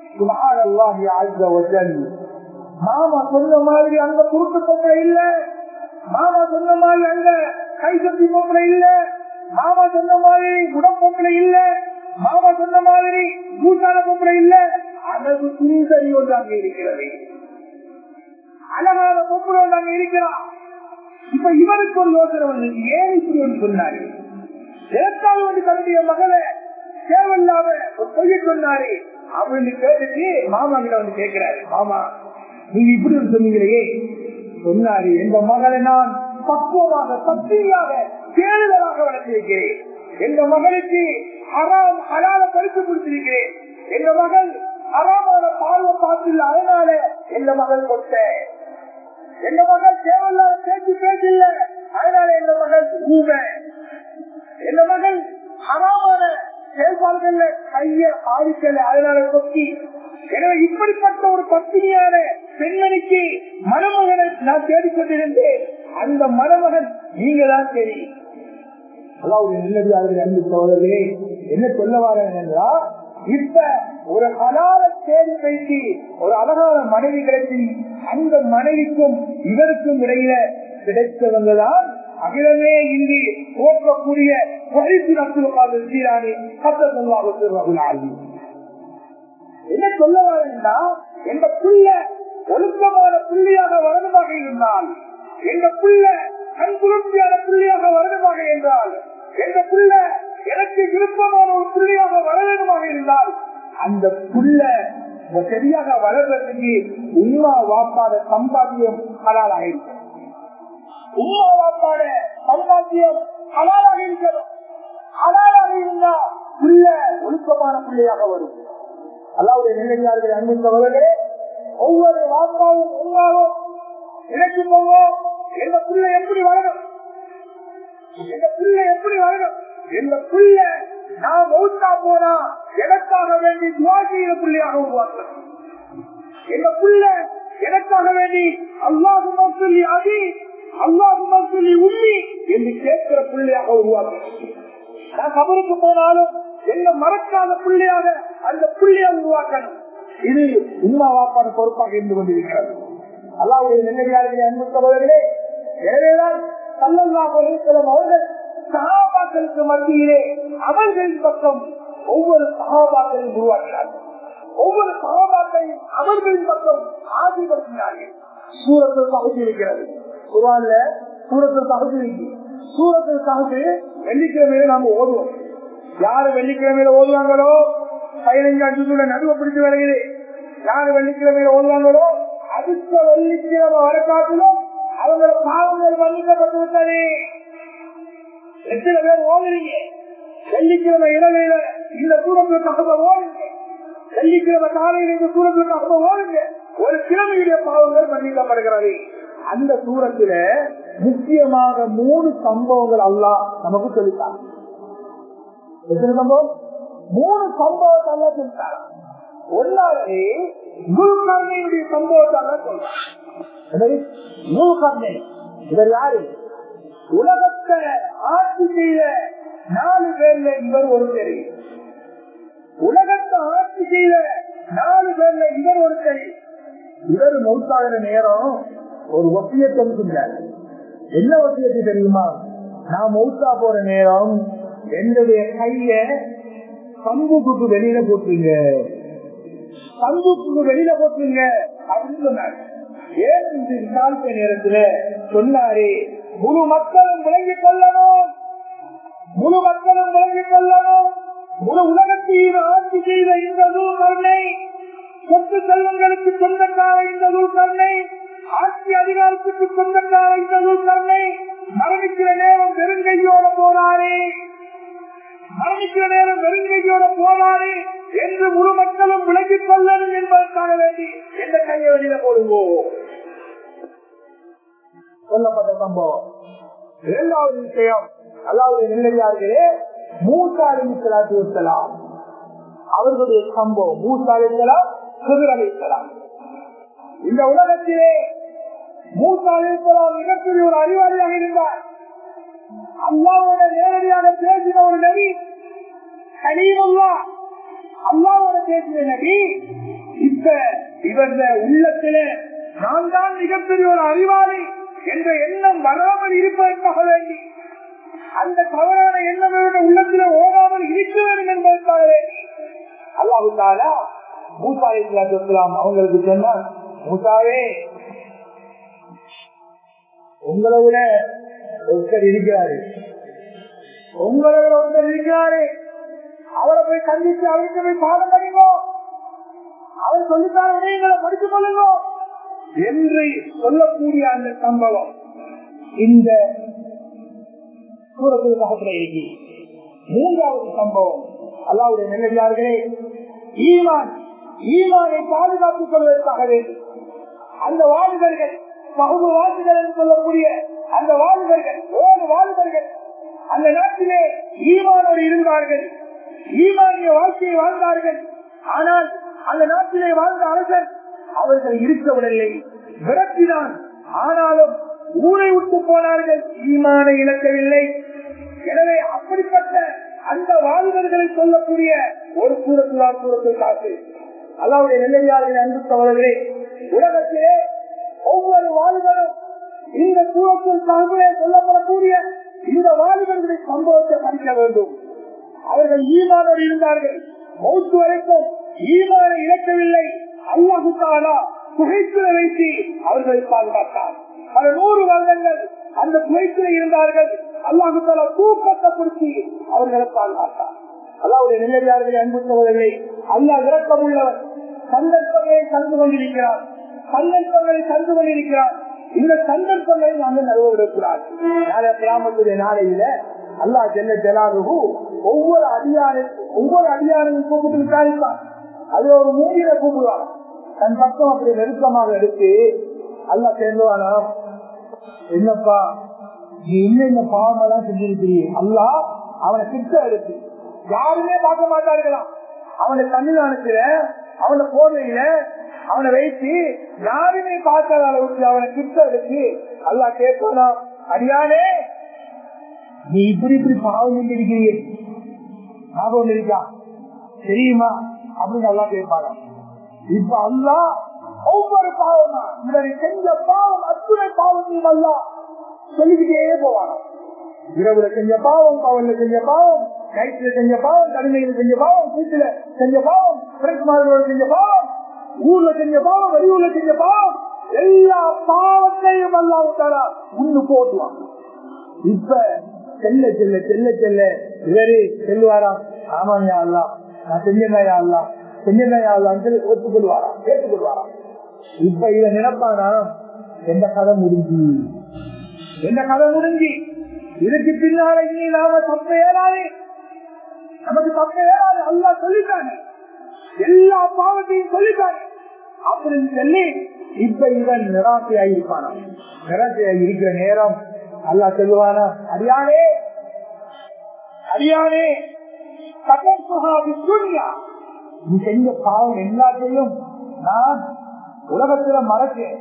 மாமா சொன்ன மாதிரி அங்க குருட்டு பொம்பளை இல்ல மாமா சொன்ன மாதிரி அங்க கை சக்தி பொம்பளை இல்ல மாமா சொன்ன மாதிரி குடம் பொம்பளை இல்ல மாமா சொன்ன மாதிரி கூட்டான பொம்பளை இல்ல அழகு சுந்தரி ஒன்று அங்கே இருக்கிறது அழகான பொம்பளை ஒன்று அங்கே இருக்கிறான் இப்ப இவருக்கு ஒரு யோசனை வந்து ஏன் இப்படி ஒன்று சொன்னாரு எதற்காக வந்து தன்னுடைய மகளை தேவையில்லாம ஒரு பொய்ய சொன்னாரு அப்படின்னு கேட்டுட்டு மாமா கிட்ட வந்து கேட்கிறாரு மாமா நீங்க இப்படி ஒரு சொன்னீங்களே சொன்னாரு எந்த மகளை நான் பக்குவமாக சக்தியாக தேடுதலாக வளர்த்து வைக்கிறேன் எந்த மகளுக்கு ஹராம் ஹலால பரிசு கொடுத்திருக்கிறேன் எங்க மகள் ஹராமான பார்வை பார்த்துல அதனால எந்த மகள் கொட்ட எங்க மகள் தேவையில்லாத பேச்சு பேச்சில்ல அதனால எங்க மகள் ஊம எங்க மகள் ஹராமான செயல்பாடுகள்ல கைய ஆதிக்கல அதனால கொத்தி எனவே இப்படிப்பட்ட ஒரு பத்தினியான பெண்மணிக்கு மணமகனை நான் தேடிக்கொண்டிருந்தேன் அந்த மணமகன் நீங்க தான் தெரியும் அதாவது நல்லடியாளர்கள் அன்பு சோதரே என்ன சொல்ல வரேன் என்றால் இப்ப ஒரு அலார தேடி பேசி ஒரு அழகான மனைவி கிடைச்சி அந்த மனைவிக்கும் இவருக்கும் இடையில கிடைத்தவங்கதான் அகிலமே இன்றி போற்றக்கூடிய என்ன சொல்ல வரேன்னா எந்த புள்ள ஒழுக்கமான புள்ளியாக வரணுமாக இருந்தால் எந்த புள்ள கண்குளிர்ச்சியான புள்ளியாக வரணுமாக என்றால் எந்த புள்ள எனக்கு விருப்பமான ஒரு புள்ளியாக வளரணுமாக இருந்தால் அந்த புள்ள சரியாக வளர்றதுக்கு உண்மா வாப்பாட சம்பாத்தியம் ஹலாலாக இருக்கும் உண்மா வாப்பாட சம்பாத்தியம் ஹலாலாக இருக்கணும் ஹலாலாக இருந்தா புள்ள ஒழுக்கமான பிள்ளையாக வரும் அல்லாவுடைய நிலையாளர்கள் அன்புள்ளவர்களே ஒவ்வொரு வாப்பாவும் உமாவும் நினைச்சு போவோம் எங்க பிள்ளை எப்படி வளரும் எங்க பிள்ளை எப்படி வரணும் எங்க பிள்ளை நான் மௌத்தா போனா எனக்காக வேண்டி துவா செய்த பிள்ளையாக உருவாக்கணும் எங்க பிள்ளை எனக்காக வேண்டி அல்லாஹு சொல்லி அதி அல்லாஹு சொல்லி உம்மி என்று கேட்கிற பிள்ளையாக உருவாக்கணும் நான் கபருக்கு போனாலும் என்ன மறக்காத பிள்ளையாக அந்த பிள்ளையை உருவாக்கணும் இது உண்மா வாப்பான பொறுப்பாக இருந்து கொண்டிருக்கிறது அல்லாவுடைய நெல்லடியாளர்களை அன்பு சகோதரர்களே எனவேதான் சல்லல்லாஹு அலைஹி வஸல்லம் அவர்கள் சஹாபாக்களுக்கு மத்தியிலே அமல்களின் பக்கம் ஒவ்வொரு சகாபாக்களையும் உருவாக்கினார்கள் ஒவ்வொரு சகாபாக்களையும் அமல்களின் பக்கம் ஆதிபடுத்தினார்கள் சூரத்தில் பகுதி இருக்கிறது குரான்ல சூரத்தில் பகுதி இருக்கு சூரத்தில் பகுதி வெள்ளிக்கிழமையில நாம ஓதுவோம் யாரு வெள்ளிக்கிழமையில ஓதுவாங்களோ பதினைஞ்சு அஞ்சு நடுவை பிடிச்சு வருகிறது யாரு வெள்ளிக்கிழமையில ஓதுவாங்களோ அடுத்த வெள்ளிக்கிழமை வர காட்டிலும் அவங்கள பாவங்கள் மன்னிக்கப்பட்டு விட்டது எத்தனை பேர் ஓதுறீங்க வெள்ளிக்கிழமை இரவையில இந்த சூரத்துல தகவ ஓடுங்க வெள்ளிக்கிழமை காலையில இந்த சூரத்துல தகவ ஓடுங்க ஒரு கிழமையுடைய பாவங்கள் மன்னிக்கப்படுகிறது அந்த சூரத்துல முக்கியமாக மூணு சம்பவங்கள் அல்லா நமக்கு சொல்லிட்டாங்க எத்தனை சம்பவம் மூணு சம்பவத்தை அல்லா சொல்லிட்டாங்க ஒன்னாவது குருகர்ணையுடைய சம்பவத்தை அல்லா சொல்றாங்க குருகர்ணை இவர் யாரு உலகத்தை ஆட்சி செய்த நாலு பேர்ல இவர் ஒரு சரி உலகத்தை ஆட்சி செய்த நாலு பேர்ல இவர் ஒரு சரி இவர் மௌத்தாகிற நேரம் ஒரு ஒப்பியத்தை சொன்னார் என்ன ஒப்பியத்தை தெரியுமா நான் மௌத்தா போற நேரம் என்னுடைய கைய சம்புக்கு வெளியில போட்டுருங்க சம்புக்கு வெளியில போட்டுருங்க அப்படின்னு சொன்னார் ஏன் இந்த விசாரித்த நேரத்துல சொன்னாரே முழு மக்களும் விளங்கிக் கொள்ளணும் முழு மக்களும் விளங்கிக் கொள்ளணும் முழு உலகத்தையும் ஆட்சி செய்த இந்த கருணை சொத்து செல்வங்களுக்கு சொந்தக்கார இந்த கருணை ஆட்சி அதிகாரத்துக்கு சொந்தக்கார இந்த கருணை மரணிக்கிற நேரம் வெறுங்கையோட போனாரே மரணிக்கிற நேரம் வெறுங்கையோட போனாரே என்று முழு மக்களும் விளங்கிக் கொள்ளணும் என்பதற்காக வேண்டி எந்த கையை வெளியில போடுவோம் சொல்லப்பட்ட சம்பவம் இரண்டாவது விஷயம் அல்லாவுடைய நெல்லடியார்களே மூசாலிசலாத்து இருக்கலாம் அவர்களுடைய சம்பவம் மூசாலிசலாம் குதிரலாம் இந்த உலகத்திலே மூசாலிசலாம் மிகப்பெரிய ஒரு அறிவாளியாக இருந்தார் அல்லாவோட நேரடியாக பேசின ஒரு நபி கலீமுல்லா அல்லாவோட பேசின நபி இப்ப இவரது உள்ளத்தில நான் தான் மிகப்பெரிய ஒரு அறிவாளி என்ற எண்ணம் வராமல் இருப்பதற்காக வேண்டி அந்த தவறான எண்ணம் உள்ளத்தில் ஓடாமல் இருக்க வேண்டும் என்பதற்காக வேண்டி அல்லாஹு தாலா மூசா இஸ்லாம் அவங்களுக்கு சொன்னா மூசாவே உங்களை விட ஒருத்தர் இருக்கிறாரு உங்களை விட ஒருத்தர் இருக்கிறாரு அவரை போய் சந்திச்சு அவருக்கு போய் பாடம் படிங்க அவர் சொல்லித்தார விடயங்களை படித்துக் கொள்ளுங்க என்று சொல்லக்கூடிய அந்த சம்பவம் இந்த சூரத்தில் இருக்கு மூன்றாவது சம்பவம் அல்லாவுடைய நிலையார்களே ஈமான் ஈமானை பாதுகாத்துக் கொள்வதற்காக வேண்டும் அந்த வாலிபர்கள் பகுது வாலிபர்கள் என்று சொல்லக்கூடிய அந்த வாலிபர்கள் ஏழு வாலிபர்கள் அந்த நாட்டிலே ஈமானோடு இருந்தார்கள் ஈமானிய வாழ்க்கையை வாழ்ந்தார்கள் ஆனால் அந்த நாட்டிலே வாழ்ந்த அரசர் அவர்கள் இருக்கவில்லை விரட்டினான் ஆனாலும் ஊரை விட்டு போனார்கள் ஈமானை இழக்கவில்லை எனவே அப்படிப்பட்ட அந்த வாழ்வர்களை சொல்லக்கூடிய ஒரு சூரத்துதான் சூரத்தில் காத்து அல்லாவுடைய நெல்லையாளர்கள் அன்பு சகோதரர்களே உலகத்திலே ஒவ்வொரு வாழ்வரும் இந்த சூரத்தில் சாகுலே சொல்லப்படக்கூடிய இந்த வாலிபர்களுடைய சம்பவத்தை படிக்க வேண்டும் அவர்கள் ஈமானோடு இருந்தார்கள் மௌத்து வரைக்கும் ஈமானை இழக்கவில்லை அல்லாஹு தாலா புகைத்துல வைத்து அவர்களை பாதுகாத்தார் பல நூறு வருடங்கள் அந்த புகைத்துல இருந்தார்கள் அல்லாஹு தாலா தூக்கத்தை கொடுத்து அவர்களை பாதுகாத்தார் அல்லாவுடைய நிலையாளர்களை அன்பு சகோதரர்களை அல்லாஹ் விரக்கம் உள்ளவர் சந்தர்ப்பங்களை தந்து கொண்டிருக்கிறார் சந்தர்ப்பங்களை தந்து கொண்டிருக்கிறார் இந்த சந்தர்ப்பங்களை நாங்கள் நழுவவிடக்கூடாது நாளை கிராமத்துடைய நாளையில அல்லா ஜெல்ல ஜலாலுகு ஒவ்வொரு அதிகாரி ஒவ்வொரு அதிகாரியும் கூப்பிட்டு விசாரிப்பார் அது ஒரு மூடியில கூப்பிடுவார் தன் பக்கம் அப்படி நெருக்கமாக எடுத்து அல்ல சேர்ந்துவானா என்னப்பா நீ இன்னும் இந்த பாவம் எல்லாம் செஞ்சிருக்கிறீ அல்லா அவனை கிட்ட எடுத்து யாருமே பார்க்க மாட்டார்களாம் அவனை தண்ணில் அனுப்புற அவனை போதையில அவனை வைத்து யாருமே பார்க்காத அளவுக்கு அவனை கிட்ட எடுத்து அல்லா கேட்பானா அடியானே நீ இப்படி இப்படி பாவம் செஞ்சிருக்கிறீ ஞாபகம் இருக்கா தெரியுமா அப்படின்னு நல்லா கேட்பாங்க இப்ப அல்லா ஒவ்வொரு பாவமா இவரை செஞ்ச பாவம் அத்துணை பாவத்தையும் அல்லா சொல்லிக்கிட்டே போவாங்க இரவுல செஞ்ச பாவம் பவன்ல செஞ்ச பாவம் நைட்ல செஞ்ச பாவம் கடுமையில செஞ்ச பாவம் வீட்டுல செஞ்ச பாவம் பிறகுமாரோட செஞ்ச பாவம் ஊர்ல செஞ்ச பாவம் வெளியூர்ல செஞ்ச பாவம் எல்லா பாவத்தையும் அல்லாவுக்காரா முன்னு போட்டுவான் இப்ப செல்ல செல்ல செல்ல செல்ல இவரு செல்வாரா ஆமாங்க அல்லா நான் செஞ்சேயா அல்லா செஞ்சேயா அல்லான்னு ஒத்துக்கொள்வாரா கேட்டுக்கொள்வாரா இப்ப இத நினைப்பானா எந்த கதை முடிஞ்சு எந்த கதை முடிஞ்சு இதுக்கு பின்னால இனி நாம தப்ப ஏறாது நமக்கு தப்ப ஏறாது அல்லா சொல்லிட்டாங்க எல்லா பாவத்தையும் சொல்லிட்டாங்க அப்படின்னு சொல்லி இப்ப இவன் நிராசையாயிருப்பானா நிராசையாகி இருக்கிற நேரம் அல்லா சொல்லுவானா அரியானே அரியானே நீ செஞ்ச பாவம் எல்லாத்தையும் நான் உலகத்துல மறக்கேன்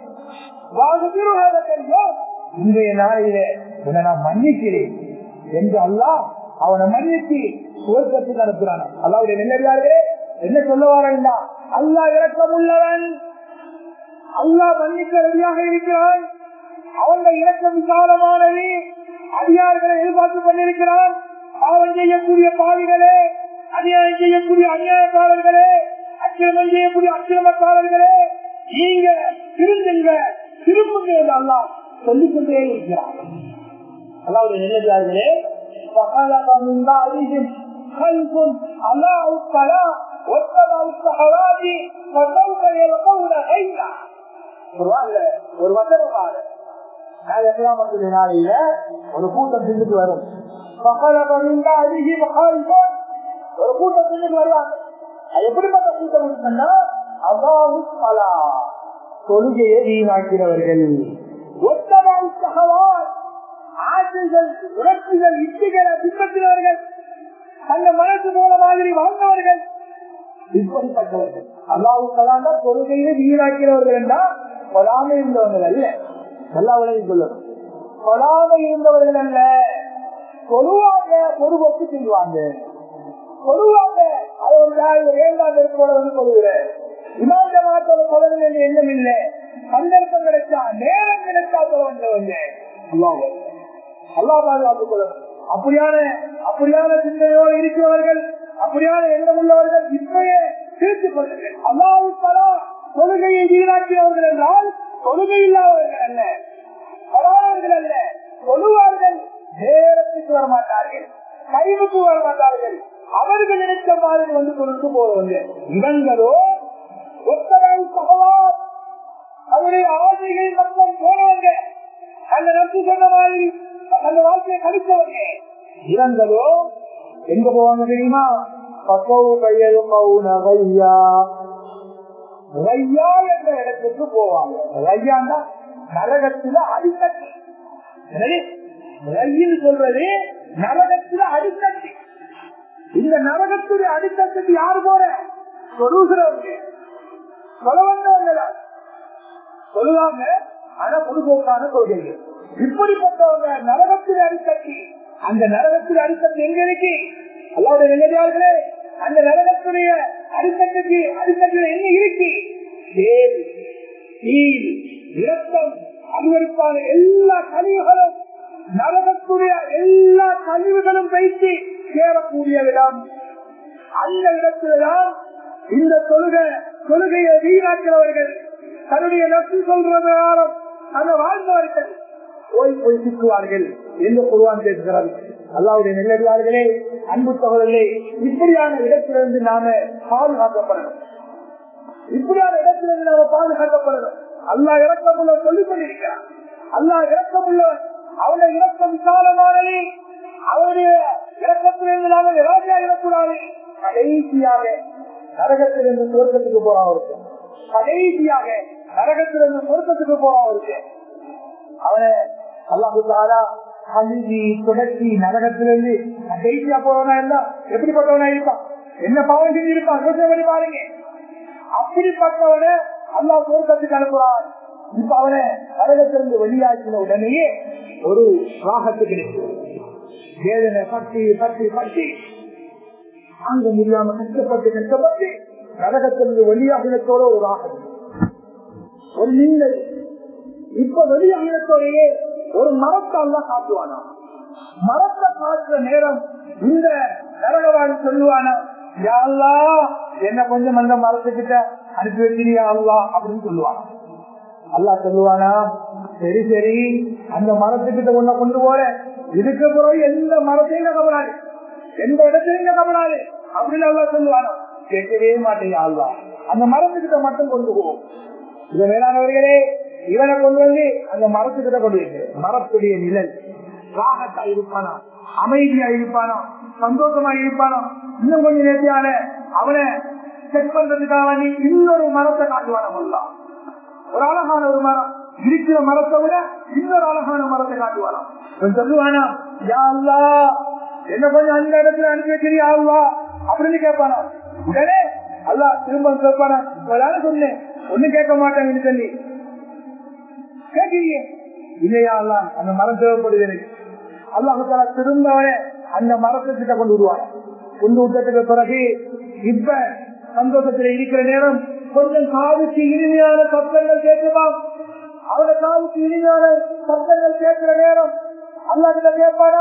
இன்றைய நாளில உன்னை நான் மன்னிக்கிறேன் என்று அல்லா அவனை மன்னிச்சு சுவர்க்கத்துக்கு அனுப்புறான் அல்லாவுடைய நெல்லடியார்களே என்ன சொல்ல வரா அல்லா இறக்கம் உள்ளவன் அல்லா மன்னிக்க ரெடியாக இருக்கிறான் அவனுடைய இறக்கம் விசாலமானது அதிகாரிகளை எதிர்பார்த்து கொண்டிருக்கிறான் பாவம் செய்யக்கூடிய பாவிகளே அநியாயம் செய்யக்கூடிய அநியாயக்காரர்களே அக்கிரமம் செய்யக்கூடிய அக்கிரமக்காரர்களே நீங்க திருந்துங்க திரும்புங்க என்று அல்லா சொல்லிக் கொண்டே இருக்கிறார் அதாவது நிலையார்களே فخلق من بعدهم خلف أضاعوا الصلاة واتبعوا الشهوات فسوف يلقون غيا ஒரு வசனம் நாளையில ஒரு கூட்டம் செஞ்சுட்டு வரும் ஒரு கூட்டம் செஞ்சுட்டு வருவாங்க எப்படிப்பட்ட கூட்டம் சொன்னா அவாவு பலா தொழுகையை வீணாக்கிறவர்கள் ஆசைகள் உணர்ச்சிகள் இட்டுகளை பின்பற்றினவர்கள் அந்த மனசு போல மாதிரி வாழ்ந்தவர்கள் இப்படிப்பட்டவர்கள் அல்லாவுக்கெல்லாம் தான் தொழுகையை வீணாக்கிறவர்கள் என்றால் கொலாம இருந்தவர்கள் அல்ல எல்லா உலகம் சொல்லணும் கொலாம இருந்தவர்கள் அல்ல பொதுவாக பொதுவொப்பு செய்வாங்க பொதுவாக அது ஒரு ஏழாம் இருக்கோட வந்து சொல்லுகிறேன் இமாந்த மாத்தோட சொல்ல எண்ணம் இல்லை சந்தர்ப்பம் கிடைச்சா நேரம் கிடைச்சா சொல்ல வந்தவங்க அல்லா பாதுகாத்துக் கொள்ளணும் அப்படியான அப்படியான சிந்தனையோடு இருக்கிறவர்கள் அப்படியான எண்ணம் உள்ளவர்கள் இப்பயே திருத்திக் கொள்ளுங்கள் அல்லாவுக்கலா தொழுகையை வீணாக்கியவர்கள் என்றால் தொழுகை இல்லாதவர்கள் அல்ல வராதவர்கள் அல்ல தொழுவார்கள் நேரத்துக்கு வரமாட்டார்கள் கைவுக்கு வரமாட்டார்கள் அவர்கள் நினைத்த மாதிரி வந்து கொண்டு போவாங்க இவங்களோ ஒத்தராய் சகவார் அவருடைய ஆசைகள் மக்கள் போனவங்க அந்த நட்பு சொன்ன மாதிரி அந்த வாழ்க்கையை கழிச்சவங்க இவங்களோ எங்க போவாங்க தெரியுமா பக்கவு கையலும் ரையா ரையா என்ற இடத்துக்கு போவாங்க ரையாண்டா நரகத்துல அடித்தட்டு ரயில் சொல்றது நரகத்துல அடித்தட்டு இந்த நரகத்துடைய அடித்தட்டுக்கு யாரு போற சொல்லுகிறவங்க சொல்ல வந்தவங்க சொல்லுவாங்க ஆனா பொதுபோக்கான கொள்கைகள் இப்படிப்பட்டவங்க நரகத்தில் அடித்தட்டி அந்த நரகத்தில் அடித்தட்டு எங்க இருக்கு அல்லாவுடைய நிலையார்களே அந்த நரகத்துடைய அடித்தட்டுக்கு அடித்தட்டில் என்ன இருக்கு இரத்தம் அதுவருக்கான எல்லா கழிவுகளும் நரகத்துடைய எல்லா கழிவுகளும் வைத்து சேரக்கூடிய இடம் அந்த இடத்தில்தான் இந்த தொழுகை தொழுகையை வீணாக்கிறவர்கள் தன்னுடைய நட்பு சொல்றதாலும் அந்த வாழ்ந்தவர்கள் போய் போய் சிக்குவார்கள் என்று குருவான் பேசுகிறார் அல்லாவுடைய நிலையாளர்களே அன்பு சகோதரர்களே இப்படியான இடத்திலிருந்து நாம பாதுகாக்கப்படணும் இப்படியான இடத்திலிருந்து நாம பாதுகாக்கப்படணும் அல்லா இறக்கமுள்ள சொல்லிக் கொண்டிருக்கிறான் அல்லா இறக்கமுள்ளவன் அவனுடைய இறக்கம் விசாலமானது அவனுடைய இறக்கத்திலிருந்து நாம நிராஜா இடக்கூடாது கடைசியாக நரகத்திலிருந்து சுவர்க்கத்துக்கு போறான் ஒருத்தன் கடைசியாக நரகத்திலிருந்து பொருத்தத்துக்கு போறான் அவருக்கு அவனை அல்லாஹு தாரா அழுகி தொடர்ச்சி நரகத்திலிருந்து கடைசியா போறவனா இருந்தா எப்படிப்பட்டவனா இருப்பான் என்ன பாவம் செஞ்சிருப்பான் யோசனை பண்ணி பாருங்க அப்படிப்பட்டவனை அல்லாஹ் பொருத்தத்துக்கு அனுப்புறான் இப்ப அவனை நரகத்திலிருந்து வெளியாக்கின உடனேயே ஒரு ராகத்து கிடைக்கும் வேதனை பட்டி பட்டி பட்டி அங்க முடியாம கஷ்டப்பட்டு கஷ்டப்பட்டு நரகத்திலிருந்து வெளியாகினத்தோட ஒரு ராகம் ஒரு நீங்கள் இப்ப வெளியாகினத்தோடையே ஒரு மரத்தை எல்லாம் காட்டுவானா மரத்தை காட்டுற நேரம் இந்த நரகவான் சொல்லுவானா யாழ்லா என்ன கொஞ்சம் அந்த மரத்துக்கிட்ட அனுப்பி வச்சிருயா அல்லா அப்படின்னு சொல்லுவானா அல்லா சொல்லுவானா சரி சரி அந்த மரத்துக்கிட்ட ஒன்ன கொண்டு போற இதுக்கு பிறகு எந்த மரத்தையும் கவலாது எந்த இடத்தையும் கவலாது அப்படின்னு அல்லா சொல்லுவானா கேட்கவே மாட்டேன் அல்லா அந்த மரத்துக்கிட்ட மட்டும் கொண்டு போவோம் இத மேலானவர்களே இவனை கொண்டு வந்து அந்த மரத்துக்கிட்ட கொண்டு வைக்க மரத்துடைய நிழல் ராகத்தா இருப்பானா அமைதியா இருப்பானா சந்தோஷமா இருப்பானா இன்னும் கொஞ்சம் நேர்த்தியான அவனை செக் பண்றதுக்காக வேண்டி இன்னொரு மரத்தை காட்டுவானா ஒரு அழகான ஒரு மரம் இருக்கிற மரத்தை விட இன்னொரு அழகான மரத்தை காட்டுவாராம் சொல்லுவானா யா அல்லா என்ன கொஞ்சம் அந்த இடத்துல அனுப்பி வச்சிருக்கா அல்லா அப்படின்னு கேட்பானா உடனே அல்லா திரும்ப கேட்பானா இப்பதான சொன்னேன் ஒண்ணும் கேட்க மாட்டாங்கன்னு சொல்லி கேட்கிறீங்க இல்லையா அல்லா அந்த மரம் தேவைப்படுது எனக்கு அல்லாஹால திரும்ப அந்த மரத்துக்கிட்ட கொண்டு விடுவாங்க கொண்டு விட்டதுக்கு பிறகு இப்ப சந்தோஷத்துல இருக்கிற நேரம் கொஞ்சம் காதுக்கு இனிமையான சத்தங்கள் கேட்கலாம் அவட காதுக்கு இனிமையான சத்தங்கள் கேட்கிற நேரம் அல்லா கிட்ட கேட்பானா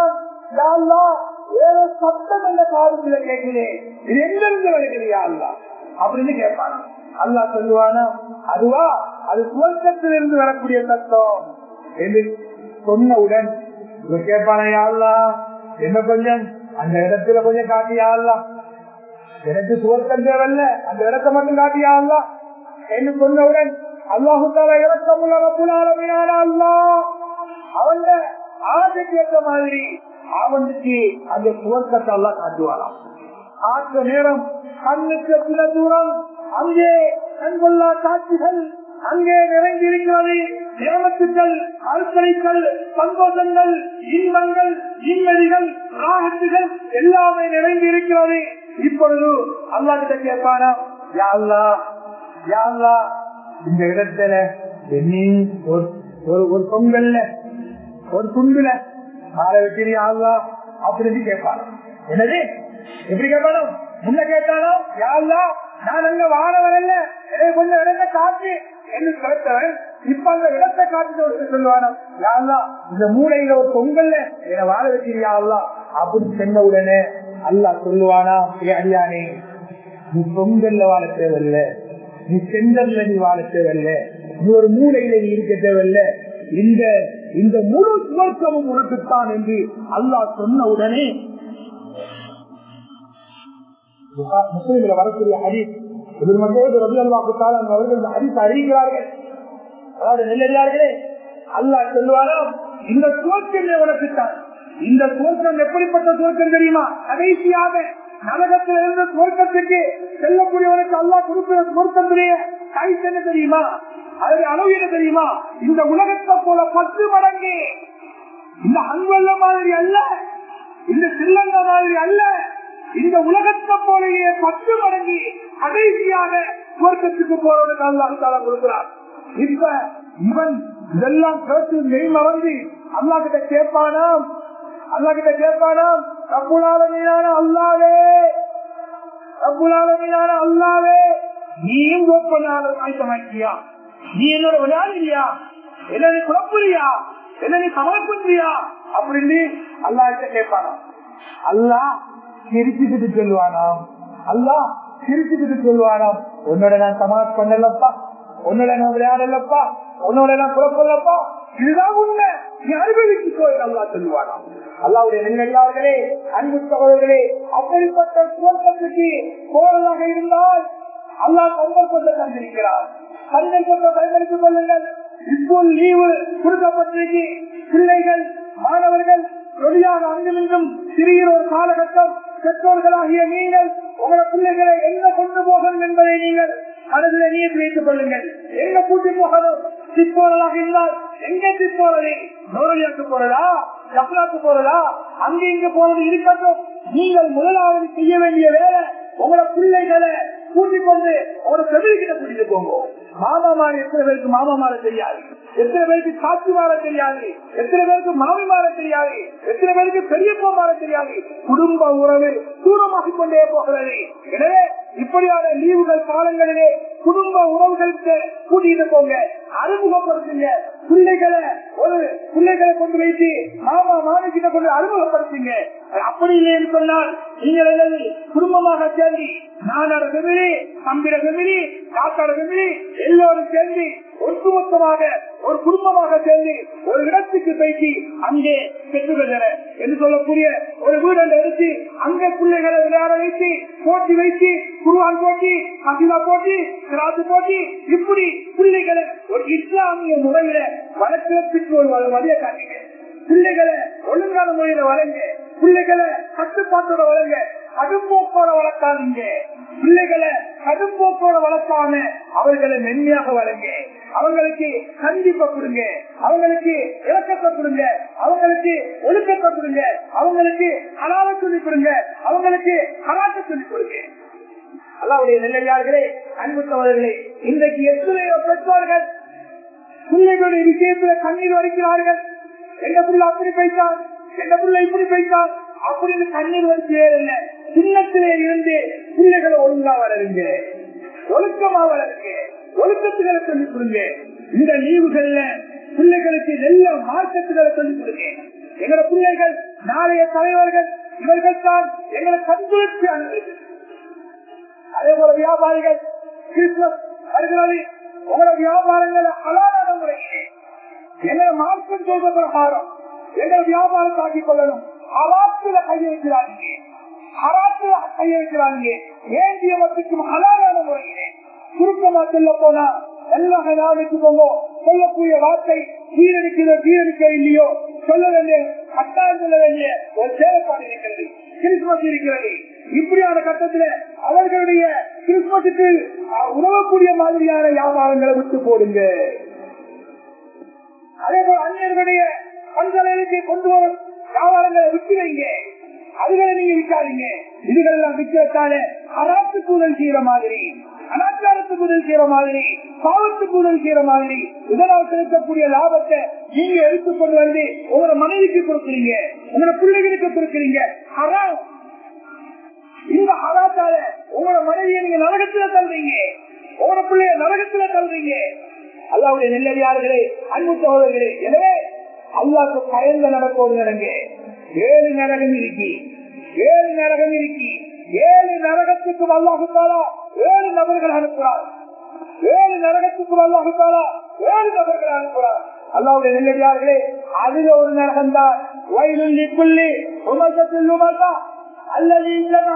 ஏதோ சத்தம் என்ற காதுக்குள்ள கேட்கிறேன் இது எங்கிருந்து வருகிறியா அல்லா அப்படின்னு கேட்பானா அல்லா சொல்லுவானா அதுவா அது துவக்கத்திலிருந்து வரக்கூடிய சத்தம் என்று சொன்னவுடன் இவர் கேட்பானா யாழ்லா என்ன கொஞ்சம் அந்த இடத்துல கொஞ்சம் காட்டியா எனக்கு சுவர்க்கம் தேவையில்ல அந்த இடத்தை மட்டும் காட்டியா என்று சொன்னவுடன் அல்லாஹுத்தால இறக்கமுள்ள ரப்புலாலமையான அல்லா அவன் ஆசைக்கு ஏற்ற மாதிரி அவனுக்கு அந்த சுவர்க்கத்தை எல்லாம் காட்டுவாராம் ஆற்ற நேரம் கண்ணுக்கு சில தூரம் அங்கே கண்கொள்ளா காட்சிகள் அங்கே நிறைந்திருக்கிறது நியமத்துக்கள் அறுக்கலைகள் சந்தோஷங்கள் இன்பங்கள் இன்மதிகள் ராகத்துகள் எல்லாமே நிறைந்து இருக்கிறது இப்பொழுது அல்லா கிட்ட கேட்பானா யாழ்லா யாழ்லா இந்த இடத்துல என்னையும் ஒரு ஒரு பொங்கல்ல ஒரு துண்டுல ஆளை வச்சிருக்கா அல்லா அப்படின்னு கேட்பானா என்னது எப்படி கேட்பானோ முன்ன கேட்டானோ யாழ்லா நான் அங்க வாழ வரல எனக்கு கொஞ்சம் இடத்தை காட்டு என்று கேட்டவன் இப்ப அந்த இடத்தை காட்டு சொல்லுவானோ யாழ்லா இந்த மூளையில ஒரு பொங்கல்ல என்னை வாழ வச்சிருக்கா அல்லா அப்படின்னு சொன்ன உடனே அல்லா சொல்லுவானா ஏ அடியானே நீ பொங்கல்ல வாழ தேவையில்ல நீ செங்கல்ல நீ வாழ தேவையில்ல நீ ஒரு மூளையில நீ இருக்க தேவையில்ல இந்த இந்த முழு சுவர்க்கமும் உனக்குத்தான் என்று அல்லாஹ் சொன்ன உடனே முஸ்லீம்ல வரக்கூடிய ஹரிஸ் இதில் மக்கள் ரபி அல்லாஹுத்தால் அவர்கள் இந்த ஹரிஸ் அறிகிறார்கள் அதாவது நெல்லறியார்களே அல்லாஹ் சொல்லுவாரோ இந்த சுவர்க்கம் உனக்குத்தான் இந்த சுவர்க்கம் எப்படிப்பட்ட சுவர்க்கம் தெரியுமா கடைசியாக நரகத்தில் இருந்து சுவர்க்கத்துக்கு செல்லக்கூடியவனுக்கு அல்லா கொடுக்கிற சுவர்க்கத்துடைய கைஸ் என்ன தெரியுமா அதனுடைய அளவு என்ன தெரியுமா இந்த உலகத்தை போல பத்து மடங்கு இந்த அன்பல்ல மாதிரி அல்ல இந்த சில்லங்க மாதிரி அல்ல இந்த உலகத்தை போலயே பத்து மடங்கு கடைசியாக சுவர்க்கத்துக்கு போறவனுக்கு அல்லா கொடுக்கிறார் இப்ப இவன் இதெல்லாம் கேட்டு மெய் மறந்து அல்லா கிட்ட கேட்பானாம் அல்லா கிட்ட கேட்பானாம் ரப்புலாலமீனான அல்லாவே ரப்புலாலமீனான அல்லாவே நீயும் ஒப்பனால ஆயத்தமாக்கியா நீ என்னோட விளையாடுறியா என்ன நீ குழப்புறியா என்ன நீ சமர்ப்பின்றியா அப்படின்னு அல்லா கிட்ட கேட்பானா அல்லா சிரிச்சுக்கிட்டு சொல்லுவானாம் அல்லா சிரிச்சுக்கிட்டு சொல்லுவானாம் உன்னோட நான் சமாஸ் பண்ணலப்பா உன்னோட நான் விளையாடலப்பா உன்னோட நான் குழப்பலப்பா இதுதான் உண்மை நீ அனுபவிச்சு போய் அல்லா சொல்லுவானாம் அல்லாவுடைய நெல்லடியார்களே அன்பு சகோதரர்களே அப்படிப்பட்ட சுவர்க்கத்துக்கு போவதாக இருந்தால் அல்லாஹ் சந்தர்ப்பத்தை தந்திருக்கிறார் சந்தர்ப்பத்தை பயன்படுத்திக் கொள்ளுங்கள் ஸ்கூல் லீவு கொடுக்கப்பட்டிருக்கு பிள்ளைகள் மாணவர்கள் தொழிலாக அங்குமின்றும் சிறிய ஒரு காலகட்டம் பெற்றோர்களாகிய நீங்கள் உங்களோட பிள்ளைகளை என்ன கொண்டு போகணும் என்பதை நீங்கள் மனதில் நீயத்து வைத்துக் கொள்ளுங்கள் எங்க கூட்டி போகணும் சிப்போறதாக இருந்தால் எங்க சிப்போறது நோரலியாக்கு போறதா ஜப்லாக்கு போறதா அங்க இங்க போறது இருக்கட்டும் நீங்கள் முதலாவது செய்ய வேண்டிய வேலை உங்களோட பிள்ளைகளை கூட்டிக் கொண்டு ஒரு செவிலிக்கிட்ட கூட்டிட்டு போங்க மாமா மாறு எத்தனை பேருக்கு மாமா மாற தெரியாது எத்தனை பேருக்கு சாட்சி மாற தெரியாது எத்தனை பேருக்கு மாமி மாற தெரியாது எத்தனை பேருக்கு பெரியப்பா மாற தெரியாது குடும்ப உறவு தூரமாகிக் கொண்டே போகிறது எனவே இப்படியான லீவுகள் காலங்களிலே குடும்ப உறவுகளுக்கு கூட்டிட்டு போங்க அறிமுகப்படுத்துங்க பிள்ளைகளை ஒரு பிள்ளைகளை கொண்டு வைத்து மாமா மாமி கிட்ட கொண்டு அறிமுகப்படுத்துங்க அப்படி இல்லைன்னு சொன்னால் நீங்கள் என்னது குடும்பமாக சேர்ந்து நானோட ஃபெமிலி தம்பிட ஃபெமிலி காக்காட ஃபெமிலி எல்லோரும் சேர்ந்து ஒட்டுமொத்தமாக ஒரு குடும்பமாக சேர்ந்து ஒரு இடத்துக்கு பேசி அங்கே பெற்றுக்கொள்கிற என்று சொல்லக்கூடிய ஒரு வீடு எடுத்து அங்கே பிள்ளைகளை விளையாட வைத்து போட்டி வைத்து குருவான் போட்டி கசிதா போட்டி கிராத்து போட்டி இப்படி பிள்ளைகளை ஒரு இஸ்லாமிய முறையில வளர்க்கிறதுக்கு ஒரு வழியை காட்டுங்க பிள்ளைகளை ஒழுங்கான முறையில வளங்க பிள்ளைகளை கட்டுப்பாட்டோட வளங்க கடும்போக்கோட வளர்க்காதீங்க பிள்ளைகளை கடும்போக்கோட வளர்க்காம அவர்களை மென்மையாக வளங்க அவங்களுக்கு கண்டிப்பை கொடுங்க அவங்களுக்கு இலக்கத்தை கொடுங்க அவங்களுக்கு ஒழுக்கத்தை கொடுங்க அவங்களுக்கு ஹலால சொல்லி கொடுங்க அவங்களுக்கு ஹலாட்ட சொல்லி கொடுங்க அல்லாவுடைய நெல்லையார்களே அன்புத்தவர்களே இன்றைக்கு எத்தனையோ பெற்றோர்கள் பிள்ளைகளுடைய விஷயத்துல கண்ணீர் வடிக்கிறார்கள் எங்க பிள்ளை அப்படி போயிட்டான் எங்க பிள்ளை இப்படி போயிட்டான் அப்படின்னு கண்ணீர் வடிச்சே இல்லை சின்னத்திலே இருந்து பிள்ளைகளை ஒழுங்கா வளருங்க ஒழுக்கமா வளருங்க ஒழுக்கத்துகளை சொல்லிக் கொடுங்க இந்த லீவுகள்ல பிள்ளைகளுக்கு நல்ல மார்க்கத்துகளை சொல்லிக் கொடுங்க எங்களோட பிள்ளைகள் நாளைய தலைவர்கள் இவர்கள் தான் எங்களை கண்குளிர்ச்சி அனுமதி அதே போல வியாபாரிகள் கிறிஸ்துமஸ் வருகிறது உங்களோட வியாபாரங்களை அலாதான முறையிலே எங்களை மார்க்கம் சொல்ற பிரகாரம் எங்கள் வியாபாரத்தை ஆக்கிக் கொள்ளணும் அராத்துல கையை வைக்கிறாங்க அராத்துல கையை வைக்கிறாங்க ஏந்திய மத்துக்கும் அலாதான முறையிலே சுருக்கமா சொல்ல போனா எல்லாம் வச்சுக்கோங்க சொல்லக்கூடிய வார்த்தை ஜீரணிக்கிறதோ ஜீரணிக்க இல்லையோ சொல்ல வேண்டிய கட்டாயம் சொல்ல வேண்டிய ஒரு செயல்பாடு இருக்கிறது கிறிஸ்துமஸ் இருக்கிறது இப்படியான கட்டத்துல அவர்களுடைய கிறிஸ்துமஸுக்கு உணவக்கூடிய மாதிரியான வியாபாரங்களை விட்டு போடுங்க அதே போல அந்நியர்களுடைய பண்பலைக்கு கொண்டு வரும் வியாபாரங்களை விட்டு வைங்க அதுகளை நீங்க விற்காதீங்க இதுகள் எல்லாம் விற்கிறதால அராத்துக்கு உதவி செய்யற மாதிரி அனாச்சாரத்துக்கு உதவி செய்யற மாதிரி பாவத்துக்கு உதவி செய்யற மாதிரி இதனால் கிடைக்கக்கூடிய லாபத்தை நீங்க எடுத்துக்கொண்டு வந்து உங்களோட மனைவிக்கு கொடுக்குறீங்க உங்களோட பிள்ளைகளுக்கு கொடுக்குறீங்க ஹராம் இந்த ஹராத்தால உங்களோட மனைவியை நீங்க நரகத்துல தள்ளுறீங்க உங்களோட பிள்ளைய நரகத்துல தள்ளுறீங்க அல்லாவுடைய நெல்லடியார்களே அன்பு சகோதரர்களே எனவே அல்லாக்கு பயந்த நடப்போடு நடங்க ஏழு நரகம் இருக்கி ஏழு நரகம் இருக்கி ஏழு நரகத்துக்கும் அல்லாஹுத்தாலா ஏழு நபர்கள் அனுப்புறார் ஏழு நரகத்துக்கும் அல்லாஹுத்தாலா ஏழு நபர்கள் அனுப்புறார் அல்லாவுடைய நெல்லடியார்களே அதுல ஒரு நரகம் தான் வயலுள்ளி புள்ளி உமசத்தில் உமசா அல்லது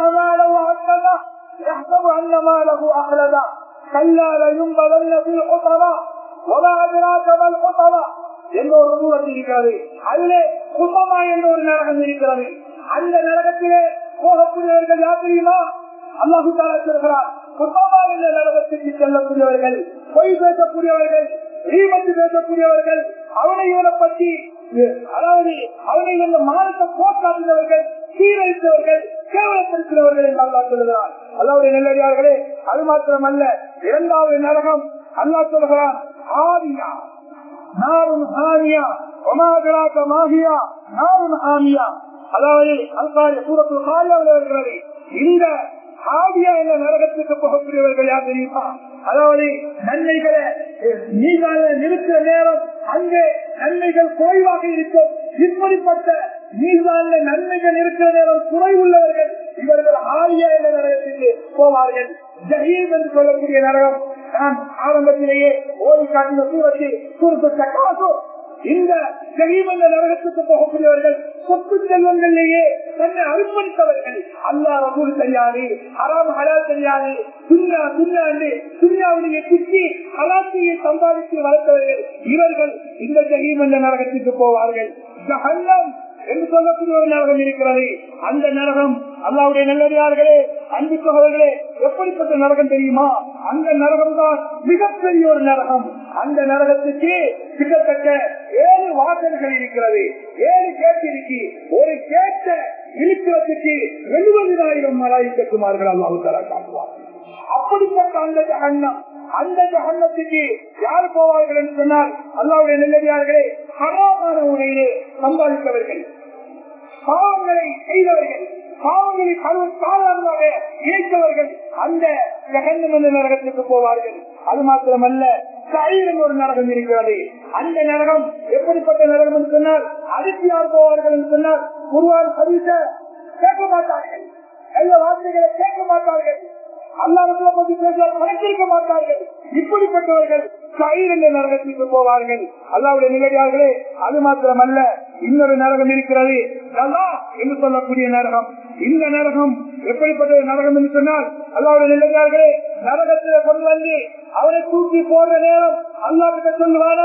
يحسب أن ماله أخلدا كلا لينبذن في الحطمة وما أدراك ما الحطمة என்ற ஒரு தூரத்தில் இருக்கிறது அதிலே கும்பமா என்ற ஒரு நரகம் இருக்கிறது அந்த நரகத்திலே போகக்கூடியவர்கள் யார் தெரியுமா அல்லாஹு தாலா சொல்கிறார் கும்பமா என்ற நரகத்திற்கு செல்லக்கூடியவர்கள் பொய் பேசக்கூடியவர்கள் ஈமத்து பேசக்கூடியவர்கள் அவனை இவனை பற்றி அதாவது அவனை இந்த மானத்தை போக்காட்டுகிறவர்கள் சீரழித்தவர்கள் கேவலப்படுத்தினவர்கள் என்று அல்லா சொல்லுகிறார் அல்லாவுடைய நெல்லடியார்களே அது மாத்திரமல்ல இரண்டாவது நரகம் அல்லா சொல்கிறான் ஆவியா நாரும் ஆமியா ஒமாகராக்க மாகியா நாரும் ஆமியா அதாவது அல்காரிய சூரத்தில் காரியாவில் இருக்கிறது இந்த ஆவியா என்ற நரகத்துக்கு போகக்கூடியவர்கள் யார் தெரியுமா அதாவது நன்மைகளை நீங்க நிறுத்த நேரம் அங்கே நன்மைகள் குறைவாக இருக்கும் இப்படிப்பட்ட நீதான நன்மைகள் இருக்கிற நேரம் குறை உள்ளவர்கள் இவர்கள் ஆரியா என்ற நரகத்துக்கு போவார்கள் ஜஹீம் என்று சொல்லக்கூடிய நரகம் நான் ஆரம்பத்திலேயே ஓடி காட்டின சூரத்தை சூரத்தை காசோ இந்த ஜஹீம் என்ற நரகத்துக்கு போகக்கூடியவர்கள் சொத்து செல்வங்களிலேயே தன்னை அர்ப்பணித்தவர்கள் அல்லா ரசூல் தெரியாது ஹராம் ஹலால் தெரியாது துன்யா துன்யா என்று துன்யாவுடைய சுற்றி ஹலாத்தையை சம்பாதித்து வளர்த்தவர்கள் இவர்கள் இந்த ஜஹீம் என்ற நரகத்துக்கு போவார்கள் ஜஹன்னம் என்று சொல்லக்கூடிய ஒரு நரகம் இருக்கிறது அந்த நரகம் அல்லாவுடைய நல்லடியார்களே அன்பு சகோதரர்களே எப்படிப்பட்ட நரகம் தெரியுமா அந்த நரகம் தான் மிகப்பெரிய ஒரு நரகம் அந்த நரகத்துக்கு கிட்டத்தட்ட ஏழு வாசல்கள் இருக்கிறது ஏழு கேட்டு இருக்கு ஒரு கேட்ட இழுக்கிறதுக்கு எழுபதினாயிரம் மலாய்க்கட்டுமார்கள் அல்லாஹு தலா காட்டுவார் அப்படிப்பட்ட அந்த ஜகன்னம் அந்த ஜகன்னத்துக்கு யார் போவார்கள் என்று சொன்னால் அல்லாவுடைய நல்லடியார்களே ஹராமான முறையிலே சம்பாதித்தவர்கள் பாவங்களை செய்தவர்கள் பாவங்களை சாதாரணமாக இணைத்தவர்கள் அந்த ஜகன்னம் என்ற நரகத்துக்கு போவார்கள் அது மாத்திரமல்ல சைலம் ஒரு நரகம் இருக்கிறது அந்த நரகம் எப்படிப்பட்ட நரகம் என்று சொன்னால் அதுக்கு யார் போவார்கள் என்று சொன்னால் ஒருவார் சதீச கேட்க மாட்டார்கள் எல்லா வார்த்தைகளை கேட்க மாட்டார்கள் அல்லாவிடத்துல பற்றி பேசியால் கணக்கிருக்க மாட்டார்கள் இப்படிப்பட்டவர்கள் கயிறு என்ற நரகத்திற்கு போவார்கள் அல்லாவுடைய நிலையார்களே அது மாத்திரமல்ல இன்னொரு நரகம் இருக்கிறது நல்லா என்று சொல்லக்கூடிய நரகம் இந்த நரகம் எப்படிப்பட்ட நரகம் என்று சொன்னால் அல்லாவுடைய நிலையார்களே நரகத்தில் கொண்டு வந்து அவரை தூக்கி போடுற நேரம் அல்லா கிட்ட சொல்லுவானோ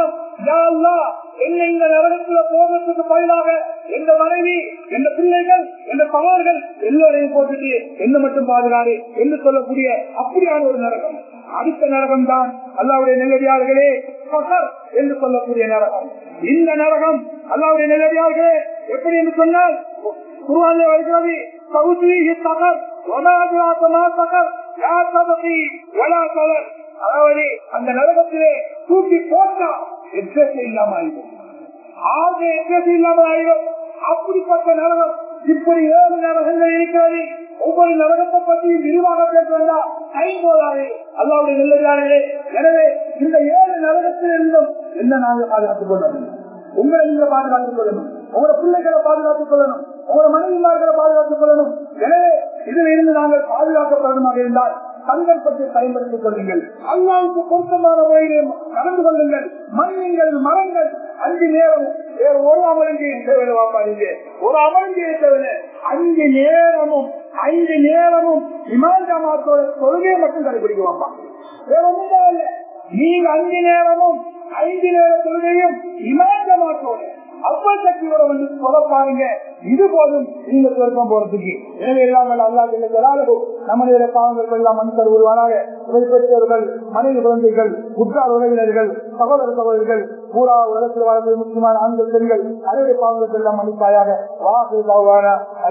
என்ன இந்த நரகத்துல போகிறதுக்கு பதிலாக எந்த மனைவி எந்த பிள்ளைகள் எந்த பகவர்கள் எல்லோரையும் போட்டுட்டு என்ன மட்டும் பாதுகாடு என்று சொல்லக்கூடிய அப்படியான ஒரு நரகம் அடுத்த நரகம் தான் அல்லாவுடைய நெல்லடியார்களே பகர் என்று சொல்லக்கூடிய நரகம் இந்த நரகம் அல்லாவுடைய நெல்லடியார்களே எப்படி என்று சொன்னால் குருவானிலே வருகிறது சவுத்ரீஹி பகர் ஒனாதிராசமா பகர் யார் சபதி ஒலா கலர் அதாவது அந்த நரகத்திலே தூக்கி போட்டா எக்ஸஸ் இல்லாம ஆயிடும் ஆக எக்ஸஸ் இல்லாம ஆயிடும் அப்படிப்பட்ட நரகம் இப்படி ஏழு நரகங்கள் இருக்கிறது ஒவ்வொரு நரகத்தை பற்றி விரிவாக பேசுவதா ஐம்போதாது அல்லாவுடைய நெல்லதார்களே எனவே இந்த ஏழு நரகத்தில் இருந்தும் என்ன நாங்கள் பாதுகாத்துக் கொள்ள முடியும் உங்களை நீங்க பாதுகாத்துக் கொள்ளணும் உங்களோட பிள்ளைகளை பாதுகாத்துக் கொள்ளணும் உங்களோட மனைவிமார்களை பாதுகாத்துக் கொள்ளணும் எனவே இதில் இருந்து நாங்கள் பாதுகாக்கப்படணுமாக இருந்தால் சந்தர்ப்பத்தை பயன்படுத்திக் கொள்ளுங்கள் அல்லாவுக்கு பொருத்தமான முறையில் நடந்து கொள்ளுங்கள் மண்ணுங்கள் மரங்கள் அஞ்சு நேரம் வேறு ஒரு அமரங்கே தேவையில்லை வாப்பாடுங்க ஒரு அமரங்கே தேவையில்லை அஞ்சு நேரமும் ஐந்து நேரமும் இமான் ஜமாத்தோட கொள்கையை மட்டும் கடைபிடிக்க வாப்பா வேற ஒன்றும் தேவையில்லை நீங்க அஞ்சு நேரமும் ஐந்து நேர தொழுகையும் இமான் ஜமாத்தோட அப்பல் சக்தியோட வந்து சொல்ல பாருங்க இது போதும் நீங்க சொர்க்கம் போறதுக்கு எனவே எல்லாம் அல்லாஹ் நம்முடைய பாவங்கள் எல்லாம் மண் தருவானாக பெற்றோர்கள் மனைவி குழந்தைகள் உற்றார் உறவினர்கள் சகோதர சகோதரிகள் பூரா உலகத்தில் வாழ்ந்த முக்கியமான ஆண்கள் பெண்கள் அனைவருடைய பாவங்கள் எல்லாம் மன்னிப்பாயாக வாக்கு